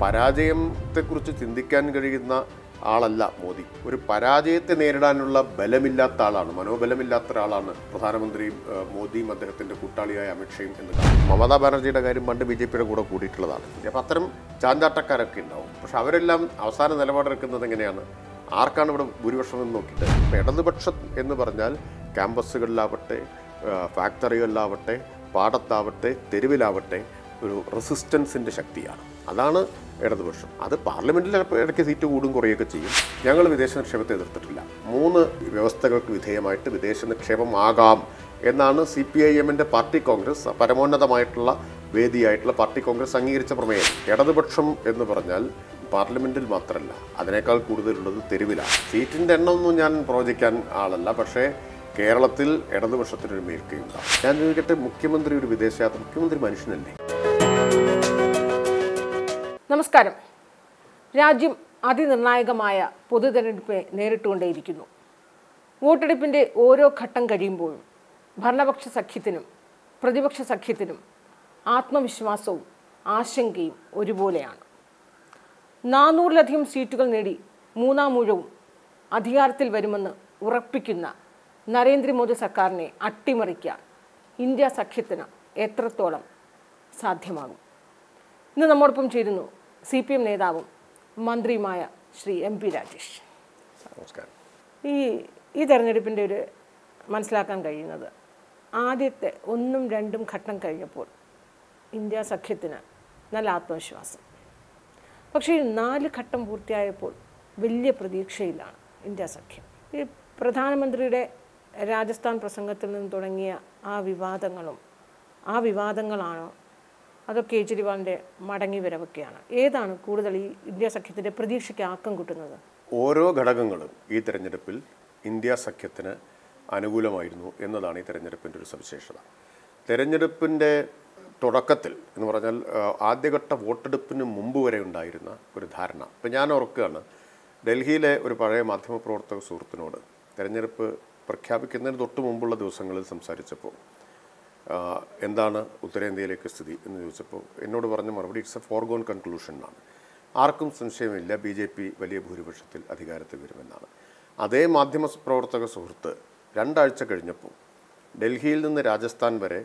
പരാജയത്തെക്കുറിച്ച് ചിന്തിക്കാൻ കഴിയുന്ന ആളല്ല മോദി ഒരു പരാജയത്തെ നേരിടാനുള്ള ബലമില്ലാത്ത ആളാണ് മനോബലമില്ലാത്ത ഒരാളാണ് പ്രധാനമന്ത്രിയും ആ, മോദിയും അദ്ദേഹത്തിന്റെ കൂട്ടാളിയായ അമിത്ഷയും എന്ന് കാണും മമതാ ബാനർജിയുടെ കാര്യം പണ്ട് ബി ജെ പിയുടെ കൂടെ കൂടിയിട്ടുള്ളതാണ് അപ്പം അത്തരം ചാഞ്ചാട്ടക്കാരൊക്കെ ഉണ്ടാവും പക്ഷെ അവരെല്ലാം അവസാന നിലപാടെടുക്കുന്നത് എങ്ങനെയാണ് ആർക്കാണ് ഇവിടെ ഭൂരിപക്ഷം എന്ന് നോക്കിയിട്ട് ഇപ്പം ഇടതുപക്ഷം എന്ന് പറഞ്ഞാൽ ക്യാമ്പസുകളിലാവട്ടെ ആ, ഫാക്ടറികളിലാവട്ടെ പാടത്താവട്ടെ തെരുവിലാവട്ടെ ഒരു റെസിസ്റ്റൻസിൻ്റെ ശക്തിയാണ് അതാണ് ഇടതുപക്ഷം അത് പാർലമെൻറ്റിൽ ചിലപ്പോൾ ഇടയ്ക്ക് സീറ്റ് കൂടും കുറയുകയൊക്കെ ചെയ്യും ഞങ്ങൾ വിദേശ നിക്ഷേപത്തെ എതിർത്തിട്ടില്ല മൂന്ന് വ്യവസ്ഥകൾക്ക് വിധേയമായിട്ട് വിദേശ നിക്ഷേപം ആകാം എന്നാണ് സി പി ഐ എമ്മിൻ്റെ പാർട്ടി കോൺഗ്രസ് പരമോന്നതമായിട്ടുള്ള വേദിയായിട്ടുള്ള പാർട്ടി കോൺഗ്രസ് അംഗീകരിച്ച പ്രമേയം ഇടതുപക്ഷം എന്ന് പറഞ്ഞാൽ പാർലമെൻറ്റിൽ മാത്രമല്ല അതിനേക്കാൾ കൂടുതലുള്ളത് തെരുവിലാണ് സീറ്റിൻ്റെ എണ്ണമൊന്നും ഞാൻ പ്രവചിക്കാൻ ആളല്ല പക്ഷേ കേരളത്തിൽ ഇടതുപക്ഷത്തിനൊരു മേൽക്കൈയുണ്ടാവും ഞാൻ ചോദിക്കട്ടെ മുഖ്യമന്ത്രി ഒരു വിദേശയാത്ര മുഖ്യമന്ത്രി മനുഷ്യനല്ലേ നമസ്കാരം രാജ്യം അതിനിർണായകമായ പൊതുതെരഞ്ഞെടുപ്പ് നേരിട്ടുകൊണ്ടേയിരിക്കുന്നു വോട്ടെടുപ്പിൻ്റെ ഓരോ ഘട്ടം കഴിയുമ്പോഴും ഭരണപക്ഷ സഖ്യത്തിനും പ്രതിപക്ഷ സഖ്യത്തിനും ആത്മവിശ്വാസവും ആശങ്കയും ഒരുപോലെയാണ് നാനൂറിലധികം സീറ്റുകൾ നേടി മൂന്നാം മുഴവും അധികാരത്തിൽ വരുമെന്ന് ഉറപ്പിക്കുന്ന നരേന്ദ്രമോദി സർക്കാരിനെ അട്ടിമറിക്കാൻ ഇന്ത്യ സഖ്യത്തിന് എത്രത്തോളം സാധ്യമാകും ഇന്ന് നമ്മോടൊപ്പം ചേരുന്നു സി പി എം നേതാവും മന്ത്രിയുമായ ശ്രീ എം പി രാജേഷ് നമസ്കാരം ഈ ഈ തെരഞ്ഞെടുപ്പിൻ്റെ ഒരു മനസ്സിലാക്കാൻ കഴിയുന്നത് ആദ്യത്തെ ഒന്നും രണ്ടും ഘട്ടം കഴിഞ്ഞപ്പോൾ ഇന്ത്യ സഖ്യത്തിന് നല്ല ആത്മവിശ്വാസം പക്ഷേ ഈ നാല് ഘട്ടം പൂർത്തിയായപ്പോൾ വലിയ പ്രതീക്ഷയിലാണ് ഇന്ത്യ സഖ്യം ഈ പ്രധാനമന്ത്രിയുടെ രാജസ്ഥാൻ പ്രസംഗത്തിൽ നിന്ന് തുടങ്ങിയ ആ വിവാദങ്ങളും ആ വിവാദങ്ങളാണോ അതോ കേജ്രിവാളിൻ്റെ മടങ്ങി വരവൊക്കെയാണ് ഏതാണ് കൂടുതൽ ഈ ഇന്ത്യ സഖ്യത്തിൻ്റെ പ്രതീക്ഷയ്ക്ക് ആക്കം കൂട്ടുന്നത് ഓരോ ഘടകങ്ങളും ഈ തെരഞ്ഞെടുപ്പിൽ ഇന്ത്യ സഖ്യത്തിന് അനുകൂലമായിരുന്നു എന്നതാണ് ഈ തെരഞ്ഞെടുപ്പിൻ്റെ ഒരു സവിശേഷത തെരഞ്ഞെടുപ്പിൻ്റെ തുടക്കത്തിൽ എന്ന് പറഞ്ഞാൽ ആ, ആദ്യഘട്ട വോട്ടെടുപ്പിന് മുമ്പ് വരെ ഉണ്ടായിരുന്ന ഒരു ധാരണ ഇപ്പം ഞാൻ ഓർക്കുകയാണ് ഡൽഹിയിലെ ഒരു പഴയ മാധ്യമപ്രവർത്തക സുഹൃത്തിനോട് തെരഞ്ഞെടുപ്പ് പ്രഖ്യാപിക്കുന്നതിന് തൊട്ട് മുമ്പുള്ള ദിവസങ്ങളിൽ സംസാരിച്ചപ്പോൾ ആ, എന്താണ് ഉത്തരേന്ത്യയിലേക്ക് സ്ഥിതി എന്ന് ചോദിച്ചപ്പോൾ എന്നോട് പറഞ്ഞ മറുപടി ഇറ്റ്സ് എ ഫോർഗോൺ കൺക്ലൂഷൻ എന്നാണ് ആർക്കും സംശയമില്ല ബി ജെ പി വലിയ ഭൂരിപക്ഷത്തിൽ അധികാരത്തിൽ വരുമെന്നാണ് അതേ മാധ്യമ പ്രവർത്തക സുഹൃത്ത് രണ്ടാഴ്ച കഴിഞ്ഞപ്പോൾ ഡൽഹിയിൽ നിന്ന് രാജസ്ഥാൻ വരെ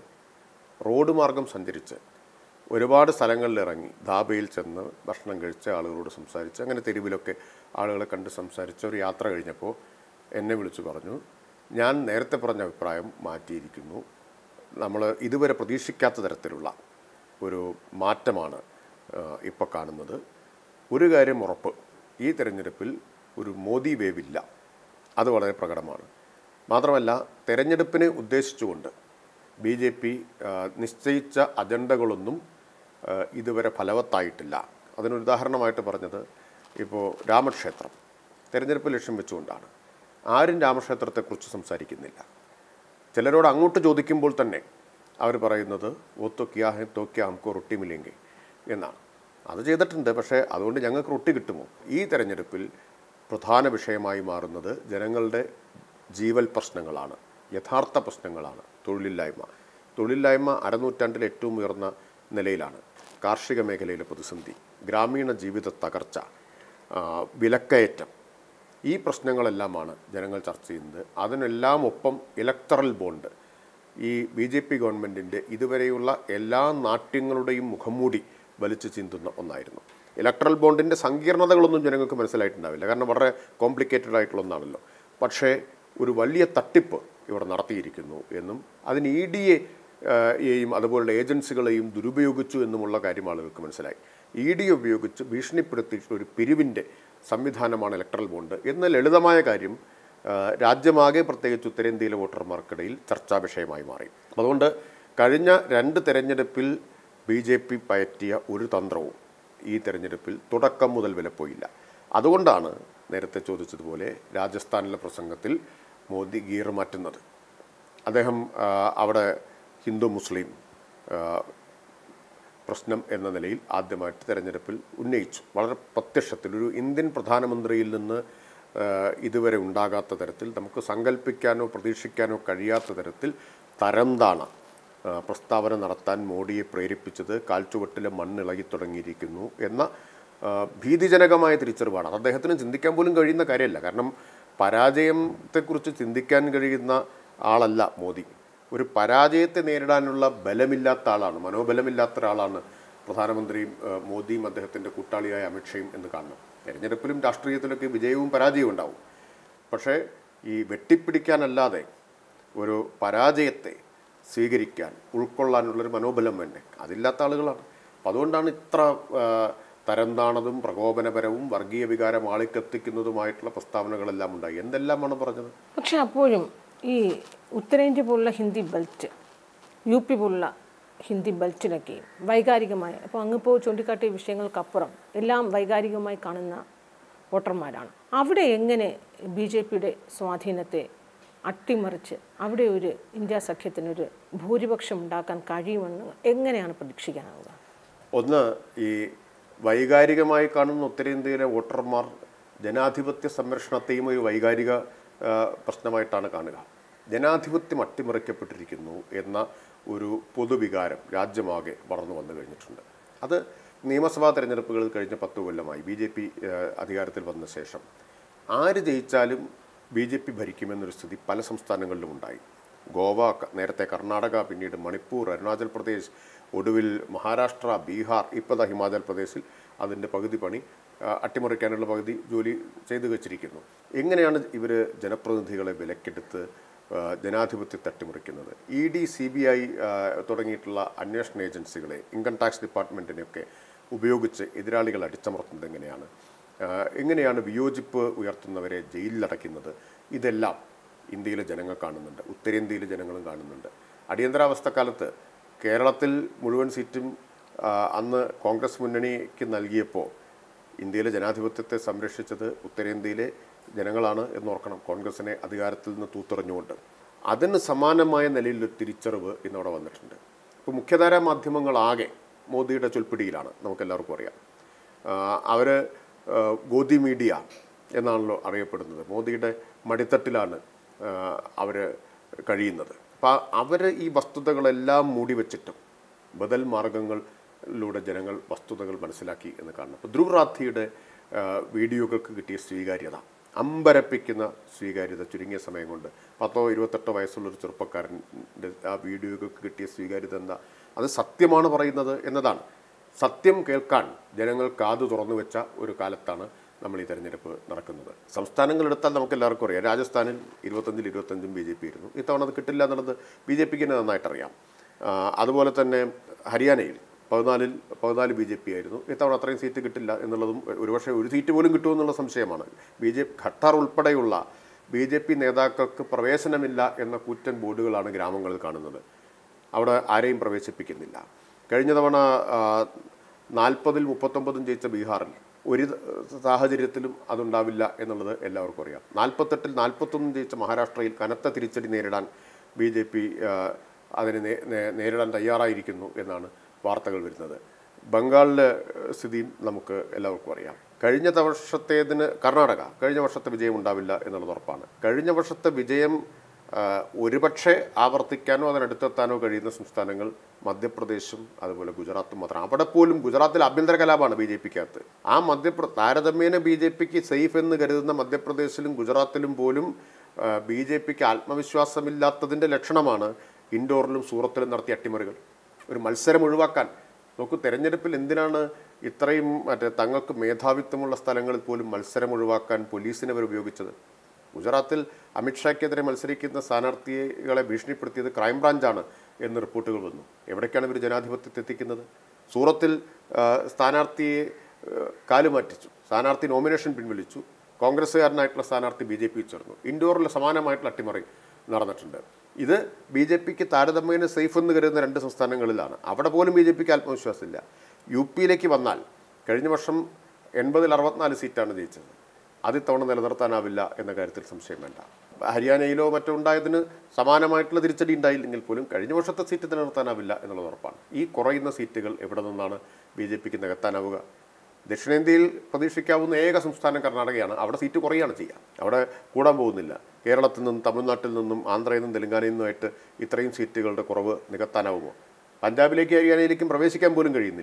റോഡ് മാർഗം സഞ്ചരിച്ച് ഒരുപാട് സ്ഥലങ്ങളിൽ ഇറങ്ങി ധാബയിൽ ചെന്ന് ഭക്ഷണം കഴിച്ച് ആളുകളോട് സംസാരിച്ച് അങ്ങനെ തെരുവിലൊക്കെ ആളുകളെ കണ്ട് സംസാരിച്ച ഒരു യാത്ര കഴിഞ്ഞപ്പോൾ എന്നെ വിളിച്ചു പറഞ്ഞു ഞാൻ നേരത്തെ പറഞ്ഞ അഭിപ്രായം മാറ്റിയിരിക്കുന്നു നമ്മൾ ഇതുവരെ പ്രതീക്ഷിക്കാത്ത തരത്തിലുള്ള ഒരു മാറ്റമാണ് ഇപ്പോൾ കാണുന്നത് ഒരു കാര്യം ഉറപ്പ് ഈ തെരഞ്ഞെടുപ്പിൽ ഒരു മോദി വേവ് ഇല്ല അത് വളരെ പ്രകടമാണ് മാത്രമല്ല തെരഞ്ഞെടുപ്പിനെ ഉദ്ദേശിച്ചുകൊണ്ട് ബി ജെ പി നിശ്ചയിച്ച അജണ്ടകളൊന്നും ആ, ഇതുവരെ ഫലവത്തായിട്ടില്ല അതിനൊരു ഉദാഹരണമായിട്ട് പറഞ്ഞത് ഇപ്പോൾ രാമക്ഷേത്രം തെരഞ്ഞെടുപ്പ് ലക്ഷ്യം വെച്ചുകൊണ്ടാണ് ആരും രാമക്ഷേത്രത്തെക്കുറിച്ച് സംസാരിക്കുന്നില്ല ചിലരോട് അങ്ങോട്ട് ചോദിക്കുമ്പോൾ തന്നെ അവർ പറയുന്നത് ഓ തോ ക്യാ ഹെ തോ ക്യാ ഹംകോ റൊട്ടി മിലെങ്കെ എന്നാണ് അത് ചെയ്തിട്ടുണ്ട് പക്ഷേ അതുകൊണ്ട് ഞങ്ങൾക്ക് റൊട്ടി കിട്ടുമോ ഈ തെരഞ്ഞെടുപ്പിൽ പ്രധാന വിഷയമായി മാറുന്നത് ജനങ്ങളുടെ ജീവൽ പ്രശ്നങ്ങളാണ് യഥാർത്ഥ പ്രശ്നങ്ങളാണ് തൊഴിലില്ലായ്മ തൊഴിലില്ലായ്മ അരനൂറ്റാണ്ടിൽ ഏറ്റവും ഉയർന്ന നിലയിലാണ് കാർഷിക മേഖലയിലെ പ്രതിസന്ധി ഗ്രാമീണ ജീവിത തകർച്ച ആ, വിലക്കയറ്റം ഈ പ്രശ്നങ്ങളെല്ലാമാണ് ജനങ്ങൾ ചർച്ച ചെയ്യുന്നത് അതിനെല്ലാം ഒപ്പം ഇലക്ടറൽ ബോണ്ട് ഈ ബി ജെ പി ഗവൺമെൻറ്റിൻ്റെ ഇതുവരെയുള്ള എല്ലാ നാട്യങ്ങളുടെയും മുഖംമൂടി വലിച്ചു ചിന്തുന്ന ഒന്നായിരുന്നു ഇലക്ട്രൽ ബോണ്ടിൻ്റെ സങ്കീർണതകളൊന്നും ജനങ്ങൾക്ക് മനസ്സിലായിട്ടുണ്ടാവില്ല കാരണം വളരെ കോംപ്ലിക്കേറ്റഡ് ആയിട്ടുള്ള ഒന്നാണല്ലോ പക്ഷേ ഒരു വലിയ തട്ടിപ്പ് ഇവർ നടത്തിയിരിക്കുന്നു എന്നും അതിന് ഇ ഡി എയും അതുപോലുള്ള ഏജൻസികളെയും ദുരുപയോഗിച്ചു എന്നുമുള്ള കാര്യം ആളുകൾക്ക് മനസ്സിലായി ഇ ഡി ഉപയോഗിച്ച് ഭീഷണിപ്പെടുത്തിയിട്ടുള്ള ഒരു പിരിവിൻ്റെ സംവിധാനമാണ് ഇലക്ട്രൽ ബോണ്ട് എന്ന ലളിതമായ കാര്യം ആ, രാജ്യമാകെ പ്രത്യേകിച്ച് ഉത്തരേന്ത്യയിലെ വോട്ടർമാർക്കിടയിൽ ചർച്ചാ വിഷയമായി മാറി അതുകൊണ്ട് കഴിഞ്ഞ രണ്ട് തെരഞ്ഞെടുപ്പിൽ ബി ജെ പി പയറ്റിയ ഒരു തന്ത്രവും ഈ തെരഞ്ഞെടുപ്പിൽ തുടക്കം മുതൽ വിലപ്പോയില്ല അതുകൊണ്ടാണ് നേരത്തെ ചോദിച്ചതുപോലെ രാജസ്ഥാനിലെ പ്രസംഗത്തിൽ മോദി ഗിയർ മാറ്റുന്നത് അദ്ദേഹം ആ, അവിടെ ഹിന്ദു മുസ്ലിം ആ, പ്രശ്നം എന്ന നിലയിൽ ആദ്യമായിട്ട് തെരഞ്ഞെടുപ്പിൽ ഉന്നയിച്ചു വളരെ പ്രത്യക്ഷത്തിൽ ഒരു ഇന്ത്യൻ പ്രധാനമന്ത്രിയിൽ നിന്ന് ആ, ഇതുവരെ ഉണ്ടാകാത്ത തരത്തിൽ നമുക്ക് സങ്കല്പിക്കാനോ പ്രതീക്ഷിക്കാനോ കഴിയാത്ത തരത്തിൽ തരംതാണ ആ, പ്രസ്താവന നടത്താൻ മോഡിയെ പ്രേരിപ്പിച്ചത് കാൽച്ചുവട്ടിലെ മണ്ണിളകി തുടങ്ങിയിരിക്കുന്നു എന്ന ആ, ഭീതിജനകമായ തിരിച്ചറിവാണ് അത് അദ്ദേഹത്തിന് ചിന്തിക്കാൻ പോലും കഴിയുന്ന കാര്യമല്ല കാരണം പരാജയത്തെക്കുറിച്ച് ചിന്തിക്കാൻ കഴിയുന്ന ആളല്ല മോദി ഒരു പരാജയത്തെ നേരിടാനുള്ള ബലമില്ലാത്ത ആളാണ് മനോബലമില്ലാത്ത ഒരാളാണ് പ്രധാനമന്ത്രിയും ആ, മോദിയും അദ്ദേഹത്തിൻ്റെ കൂട്ടാളിയായ അമിത്ഷയും എന്ന് കാണണം തെരഞ്ഞെടുപ്പിലും രാഷ്ട്രീയത്തിലൊക്കെ വിജയവും പരാജയവും ഉണ്ടാവും പക്ഷേ ഈ വെട്ടിപ്പിടിക്കാനല്ലാതെ ഒരു പരാജയത്തെ സ്വീകരിക്കാൻ ഉൾക്കൊള്ളാനുള്ളൊരു മനോബലം വേണ്ടേ അതില്ലാത്ത ആളുകളാണ് അപ്പം അതുകൊണ്ടാണ് ഇത്ര ആ, തരംതാണതും പ്രകോപനപരവും വർഗീയ വികാരം ആളിക്കത്തിക്കുന്നതുമായിട്ടുള്ള പ്രസ്താവനകളെല്ലാം ഉണ്ടായി എന്തെല്ലാമാണ് പറഞ്ഞത് പക്ഷെ അപ്പോഴും ഈ ഉത്തരേന്ത്യ പോലുള്ള ഹിന്ദി ബെൽറ്റ് യു പി പോലുള്ള ഹിന്ദി ബെൽറ്റിനൊക്കെ വൈകാരികമായ അപ്പോൾ അങ്ങിപ്പോൾ ചൂണ്ടിക്കാട്ടിയ വിഷയങ്ങൾക്കപ്പുറം എല്ലാം വൈകാരികമായി കാണുന്ന വോട്ടർമാരാണ് അവിടെ എങ്ങനെ ബി ജെ പിയുടെ സ്വാധീനത്തെ അട്ടിമറിച്ച് അവിടെ ഒരു ഇന്ത്യ സഖ്യത്തിനൊരു ഭൂരിപക്ഷം ഉണ്ടാക്കാൻ കഴിയുമെന്ന് എങ്ങനെയാണ് പ്രതീക്ഷിക്കാനാവുക ഒന്ന് ഈ വൈകാരികമായി കാണുന്ന ഉത്തരേന്ത്യയിലെ വോട്ടർമാർ ജനാധിപത്യ സംരക്ഷണത്തെയും ഒരു വൈകാരിക ആ, പ്രശ്നമായിട്ടാണ് കാണുക ജനാധിപത്യം അട്ടിമറിക്കപ്പെട്ടിരിക്കുന്നു എന്ന ഒരു പൊതുവികാരം രാജ്യമാകെ വളർന്നു വന്നു കഴിഞ്ഞിട്ടുണ്ട് അത് നിയമസഭാ തെരഞ്ഞെടുപ്പുകളിൽ കഴിഞ്ഞ പത്ത് കൊല്ലമായി ബി ജെ പി അധികാരത്തിൽ വന്ന ശേഷം ആര് ജയിച്ചാലും ബി ജെ പി ഭരിക്കുമെന്നൊരു സ്ഥിതി പല സംസ്ഥാനങ്ങളിലും ഉണ്ടായി ഗോവ ക- നേരത്തെ കർണാടക പിന്നീട് മണിപ്പൂർ അരുണാചൽ പ്രദേശ് ഒടുവിൽ മഹാരാഷ്ട്ര ബീഹാർ ഇപ്പോൾ ഹിമാചൽ പ്രദേശിൽ അതിൻ്റെ പകുതി പണി ആ, അട്ടിമറിക്കാനുള്ള പകുതി ജോലി ചെയ്തു വച്ചിരിക്കുന്നു എങ്ങനെയാണ് ഇവർ ജനപ്രതിനിധികളെ വിലക്കെടുത്ത് ആ, ജനാധിപത്യത്തെ അട്ടിമറിക്കുന്നത് E D C B I തുടങ്ങിയിട്ടുള്ള അന്വേഷണ ഏജൻസികളെ ഇൻകം ടാക്സ് ഡിപ്പാർട്ട്മെൻറ്റിനെയൊക്കെ ഉപയോഗിച്ച് എതിരാളികൾ അടിച്ചമർത്തുന്നത് എങ്ങനെയാണ് ആ, എങ്ങനെയാണ് വിയോജിപ്പ് ഉയർത്തുന്നവരെ ജയിലിലടയ്ക്കുന്നത് ഇതെല്ലാം ഇന്ത്യയിലെ ജനങ്ങൾ കാണുന്നുണ്ട് ഉത്തരേന്ത്യയിലെ ജനങ്ങളും കാണുന്നുണ്ട് അടിയന്തരാവസ്ഥക്കാലത്ത് കേരളത്തിൽ മുഴുവൻ സീറ്റും ആ, അന്ന് കോൺഗ്രസ് മുന്നണിക്ക് നൽകിയപ്പോൾ ഇന്ത്യയിലെ ജനാധിപത്യത്തെ സംരക്ഷിച്ചത് ഉത്തരേന്ത്യയിലെ ജനങ്ങളാണ് എന്നോർക്കണം കോൺഗ്രസിനെ അധികാരത്തിൽ നിന്ന് തൂത്തെറിഞ്ഞുകൊണ്ട് അതിന് സമാനമായ നിലയിലൊരു തിരിച്ചറിവ് ഇന്നവിടെ വന്നിട്ടുണ്ട് ഇപ്പോൾ മുഖ്യധാരാ മാധ്യമങ്ങളാകെ മോദിയുടെ ചൊൽപ്പിടിയിലാണ് നമുക്കെല്ലാവർക്കും അറിയാം അവർ ഗോദി മീഡിയ എന്നാണല്ലോ അറിയപ്പെടുന്നത് മോദിയുടെ മടിത്തട്ടിലാണ് അവർ കഴിയുന്നത് അപ്പോൾ അവർ ഈ വസ്തുതകളെല്ലാം മൂടി വെച്ചിട്ടും ബദൽ മാർഗങ്ങളിലൂടെ ജനങ്ങൾ വസ്തുതകൾ മനസ്സിലാക്കി എന്ന് കാണണം അപ്പോൾ ധ്രുവ് റാത്തിയുടെ ആ, വീഡിയോകൾക്ക് കിട്ടിയ സ്വീകാര്യത അമ്പരപ്പിക്കുന്ന സ്വീകാര്യത ചുരുങ്ങിയ സമയം കൊണ്ട് പത്തോ ഇരുപത്തെട്ടോ വയസ്സുള്ള ഒരു ചെറുപ്പക്കാരൻ്റെ ആ വീഡിയോകൾക്ക് കിട്ടിയ സ്വീകാര്യത എന്താ അത് സത്യമാണ് പറയുന്നത് എന്നതാണ് സത്യം കേൾക്കാൻ ജനങ്ങൾ കാതു തുറന്നു വെച്ച ഒരു കാലത്താണ് നമ്മൾ ഈ തെരഞ്ഞെടുപ്പ് നടക്കുന്നത് സംസ്ഥാനങ്ങൾ എടുത്താൽ നമുക്ക് എല്ലാവർക്കും അറിയാം രാജസ്ഥാനിൽ ഇരുപത്തഞ്ചിൽ ഇരുപത്തഞ്ചും ബി ജെ പി ആയിരുന്നു ഇത്തവണ അത് കിട്ടില്ല എന്നുള്ളത് ബി ജെ പിക്ക് തന്നെ നന്നായിട്ടറിയാം ആ, അതുപോലെ തന്നെ ഹരിയാനയിൽ പതിനാലിൽ പതിനാല് ബി ജെ പി ആയിരുന്നു ഇത്തവണ അത്രയും സീറ്റ് കിട്ടില്ല എന്നുള്ളതും ഒരുപക്ഷെ ഒരു സീറ്റ് പോലും കിട്ടുമെന്നുള്ള സംശയമാണ് ബി ജെ ഖട്ടാർ ഉൾപ്പെടെയുള്ള ബി ജെ പി നേതാക്കൾക്ക് പ്രവേശനമില്ല എന്ന കൂറ്റൻ ബോർഡുകളാണ് ഗ്രാമങ്ങളിൽ കാണുന്നത് അവിടെ ആരെയും പ്രവേശിപ്പിക്കുന്നില്ല കഴിഞ്ഞ തവണ നാൽപ്പതിൽ മുപ്പത്തൊമ്പതും ജയിച്ച ബീഹാറിൽ ഒരു സാഹചര്യത്തിലും അതുണ്ടാവില്ല എന്നുള്ളത് എല്ലാവർക്കും അറിയാം നാൽപ്പത്തെട്ടിൽ നാൽപ്പത്തൊന്നും ജയിച്ച മഹാരാഷ്ട്രയിൽ കനത്ത തിരിച്ചടി നേരിടാൻ ബി ജെ പി അതിനെ നേ- നേ- നേരിടാൻ തയ്യാറായിരിക്കുന്നു എന്നാണ് വാർത്തകൾ വരുന്നത് ബംഗാളിലെ ഏഹ്, സ്ഥിതിയും നമുക്ക് എല്ലാവർക്കും അറിയാം കഴിഞ്ഞ വർഷത്തേതിന് കർണാടക കഴിഞ്ഞ വർഷത്തെ വിജയം ഉണ്ടാവില്ല എന്നുള്ളത് ഉറപ്പാണ് കഴിഞ്ഞ വർഷത്തെ വിജയം ആ, ഒരുപക്ഷെ ആവർത്തിക്കാനോ അതിനടുത്തെത്താനോ കഴിയുന്ന സംസ്ഥാനങ്ങൾ മധ്യപ്രദേശും അതുപോലെ ഗുജറാത്തും മാത്രം അവിടെ പോലും ഗുജറാത്തിൽ ആഭ്യന്തര കലാപമാണ് ബി ജെ പിക്കകത്ത് ആ മധ്യപ്ര താരതമ്യേന ബി ജെ പിക്ക് സേഫ് എന്ന് കരുതുന്ന മധ്യപ്രദേശിലും ഗുജറാത്തിലും പോലും ബി ജെ പിക്ക് ആത്മവിശ്വാസമില്ലാത്തതിൻ്റെ ലക്ഷണമാണ് ഇൻഡോറിലും സൂറത്തിലും നടത്തിയ അട്ടിമറികൾ ഒരു മത്സരം ഒഴിവാക്കാൻ നോക്കൂ തെരഞ്ഞെടുപ്പിൽ എന്തിനാണ് ഇത്രയും മറ്റേ തങ്ങൾക്ക് മേധാവിത്വമുള്ള സ്ഥലങ്ങളിൽ പോലും മത്സരം ഒഴിവാക്കാൻ പോലീസിനെ അവർ ഉപയോഗിച്ചത് ഗുജറാത്തിൽ അമിത്ഷായ്ക്കെതിരെ മത്സരിക്കുന്ന സ്ഥാനാർത്ഥികളെ ഭീഷണിപ്പെടുത്തിയത് ക്രൈംബ്രാഞ്ചാണ് എന്ന് റിപ്പോർട്ടുകൾ വന്നു എവിടേക്കാണ് ഇവർ ജനാധിപത്യത്തെ എത്തിക്കുന്നത് സൂറത്തിൽ ആ, സ്ഥാനാർത്ഥിയെ ആ, കാലുമാറ്റിച്ചു സ്ഥാനാർത്ഥി നോമിനേഷൻ പിൻവലിച്ചു കോൺഗ്രസ്സുകാരനായിട്ടുള്ള സ്ഥാനാർത്ഥി ബി ജെ പി ചേർന്നു ഇൻഡോറിൽ സമാനമായിട്ടുള്ള അട്ടിമറി നടന്നിട്ടുണ്ട് ഇത് ബി ജെ പിക്ക് താരതമ്യേന സേഫ് എന്ന് കരുതുന്ന രണ്ട് സംസ്ഥാനങ്ങളിലാണ് അവിടെ പോലും ബി ജെ പിക്ക് ആത്മവിശ്വാസമില്ല യു പിയിലേക്ക് വന്നാൽ കഴിഞ്ഞ വർഷം എൺപതിൽ അറുപത്തിനാല് സീറ്റാണ് ജയിച്ചത് അത് ഇത്തവണ നിലനിർത്താനാവില്ല എന്ന കാര്യത്തിൽ സംശയം വേണ്ട ഹരിയാനയിലോ മറ്റോ ഉണ്ടായതിന് സമാനമായിട്ടുള്ള തിരിച്ചടി ഉണ്ടായില്ലെങ്കിൽ പോലും കഴിഞ്ഞ വർഷത്തെ സീറ്റ് നിലനിർത്താനാവില്ല എന്നുള്ളത് ഉറപ്പാണ് ഈ കുറയുന്ന സീറ്റുകൾ എവിടെ നിന്നാണ് ബി ജെ പിക്ക് നികത്താനാവുക ദക്ഷിണേന്ത്യയിൽ പ്രതീക്ഷിക്കാവുന്ന ഏക സംസ്ഥാനം കർണാടകയാണ് അവിടെ സീറ്റ് കുറയുകയാണ് ചെയ്യുക അവിടെ കൂടാൻ പോകുന്നില്ല കേരളത്തിൽ നിന്നും തമിഴ്നാട്ടിൽ നിന്നും ആന്ധ്രയിൽ നിന്നും തെലങ്കാനയിൽ നിന്നുമായിട്ട് ഇത്രയും സീറ്റുകളുടെ കുറവ് നികത്താനാവുമോ പഞ്ചാബിലേക്ക് ഹരിയാനയിലേക്കും പ്രവേശിക്കാൻ പോലും കഴിയുന്നില്ല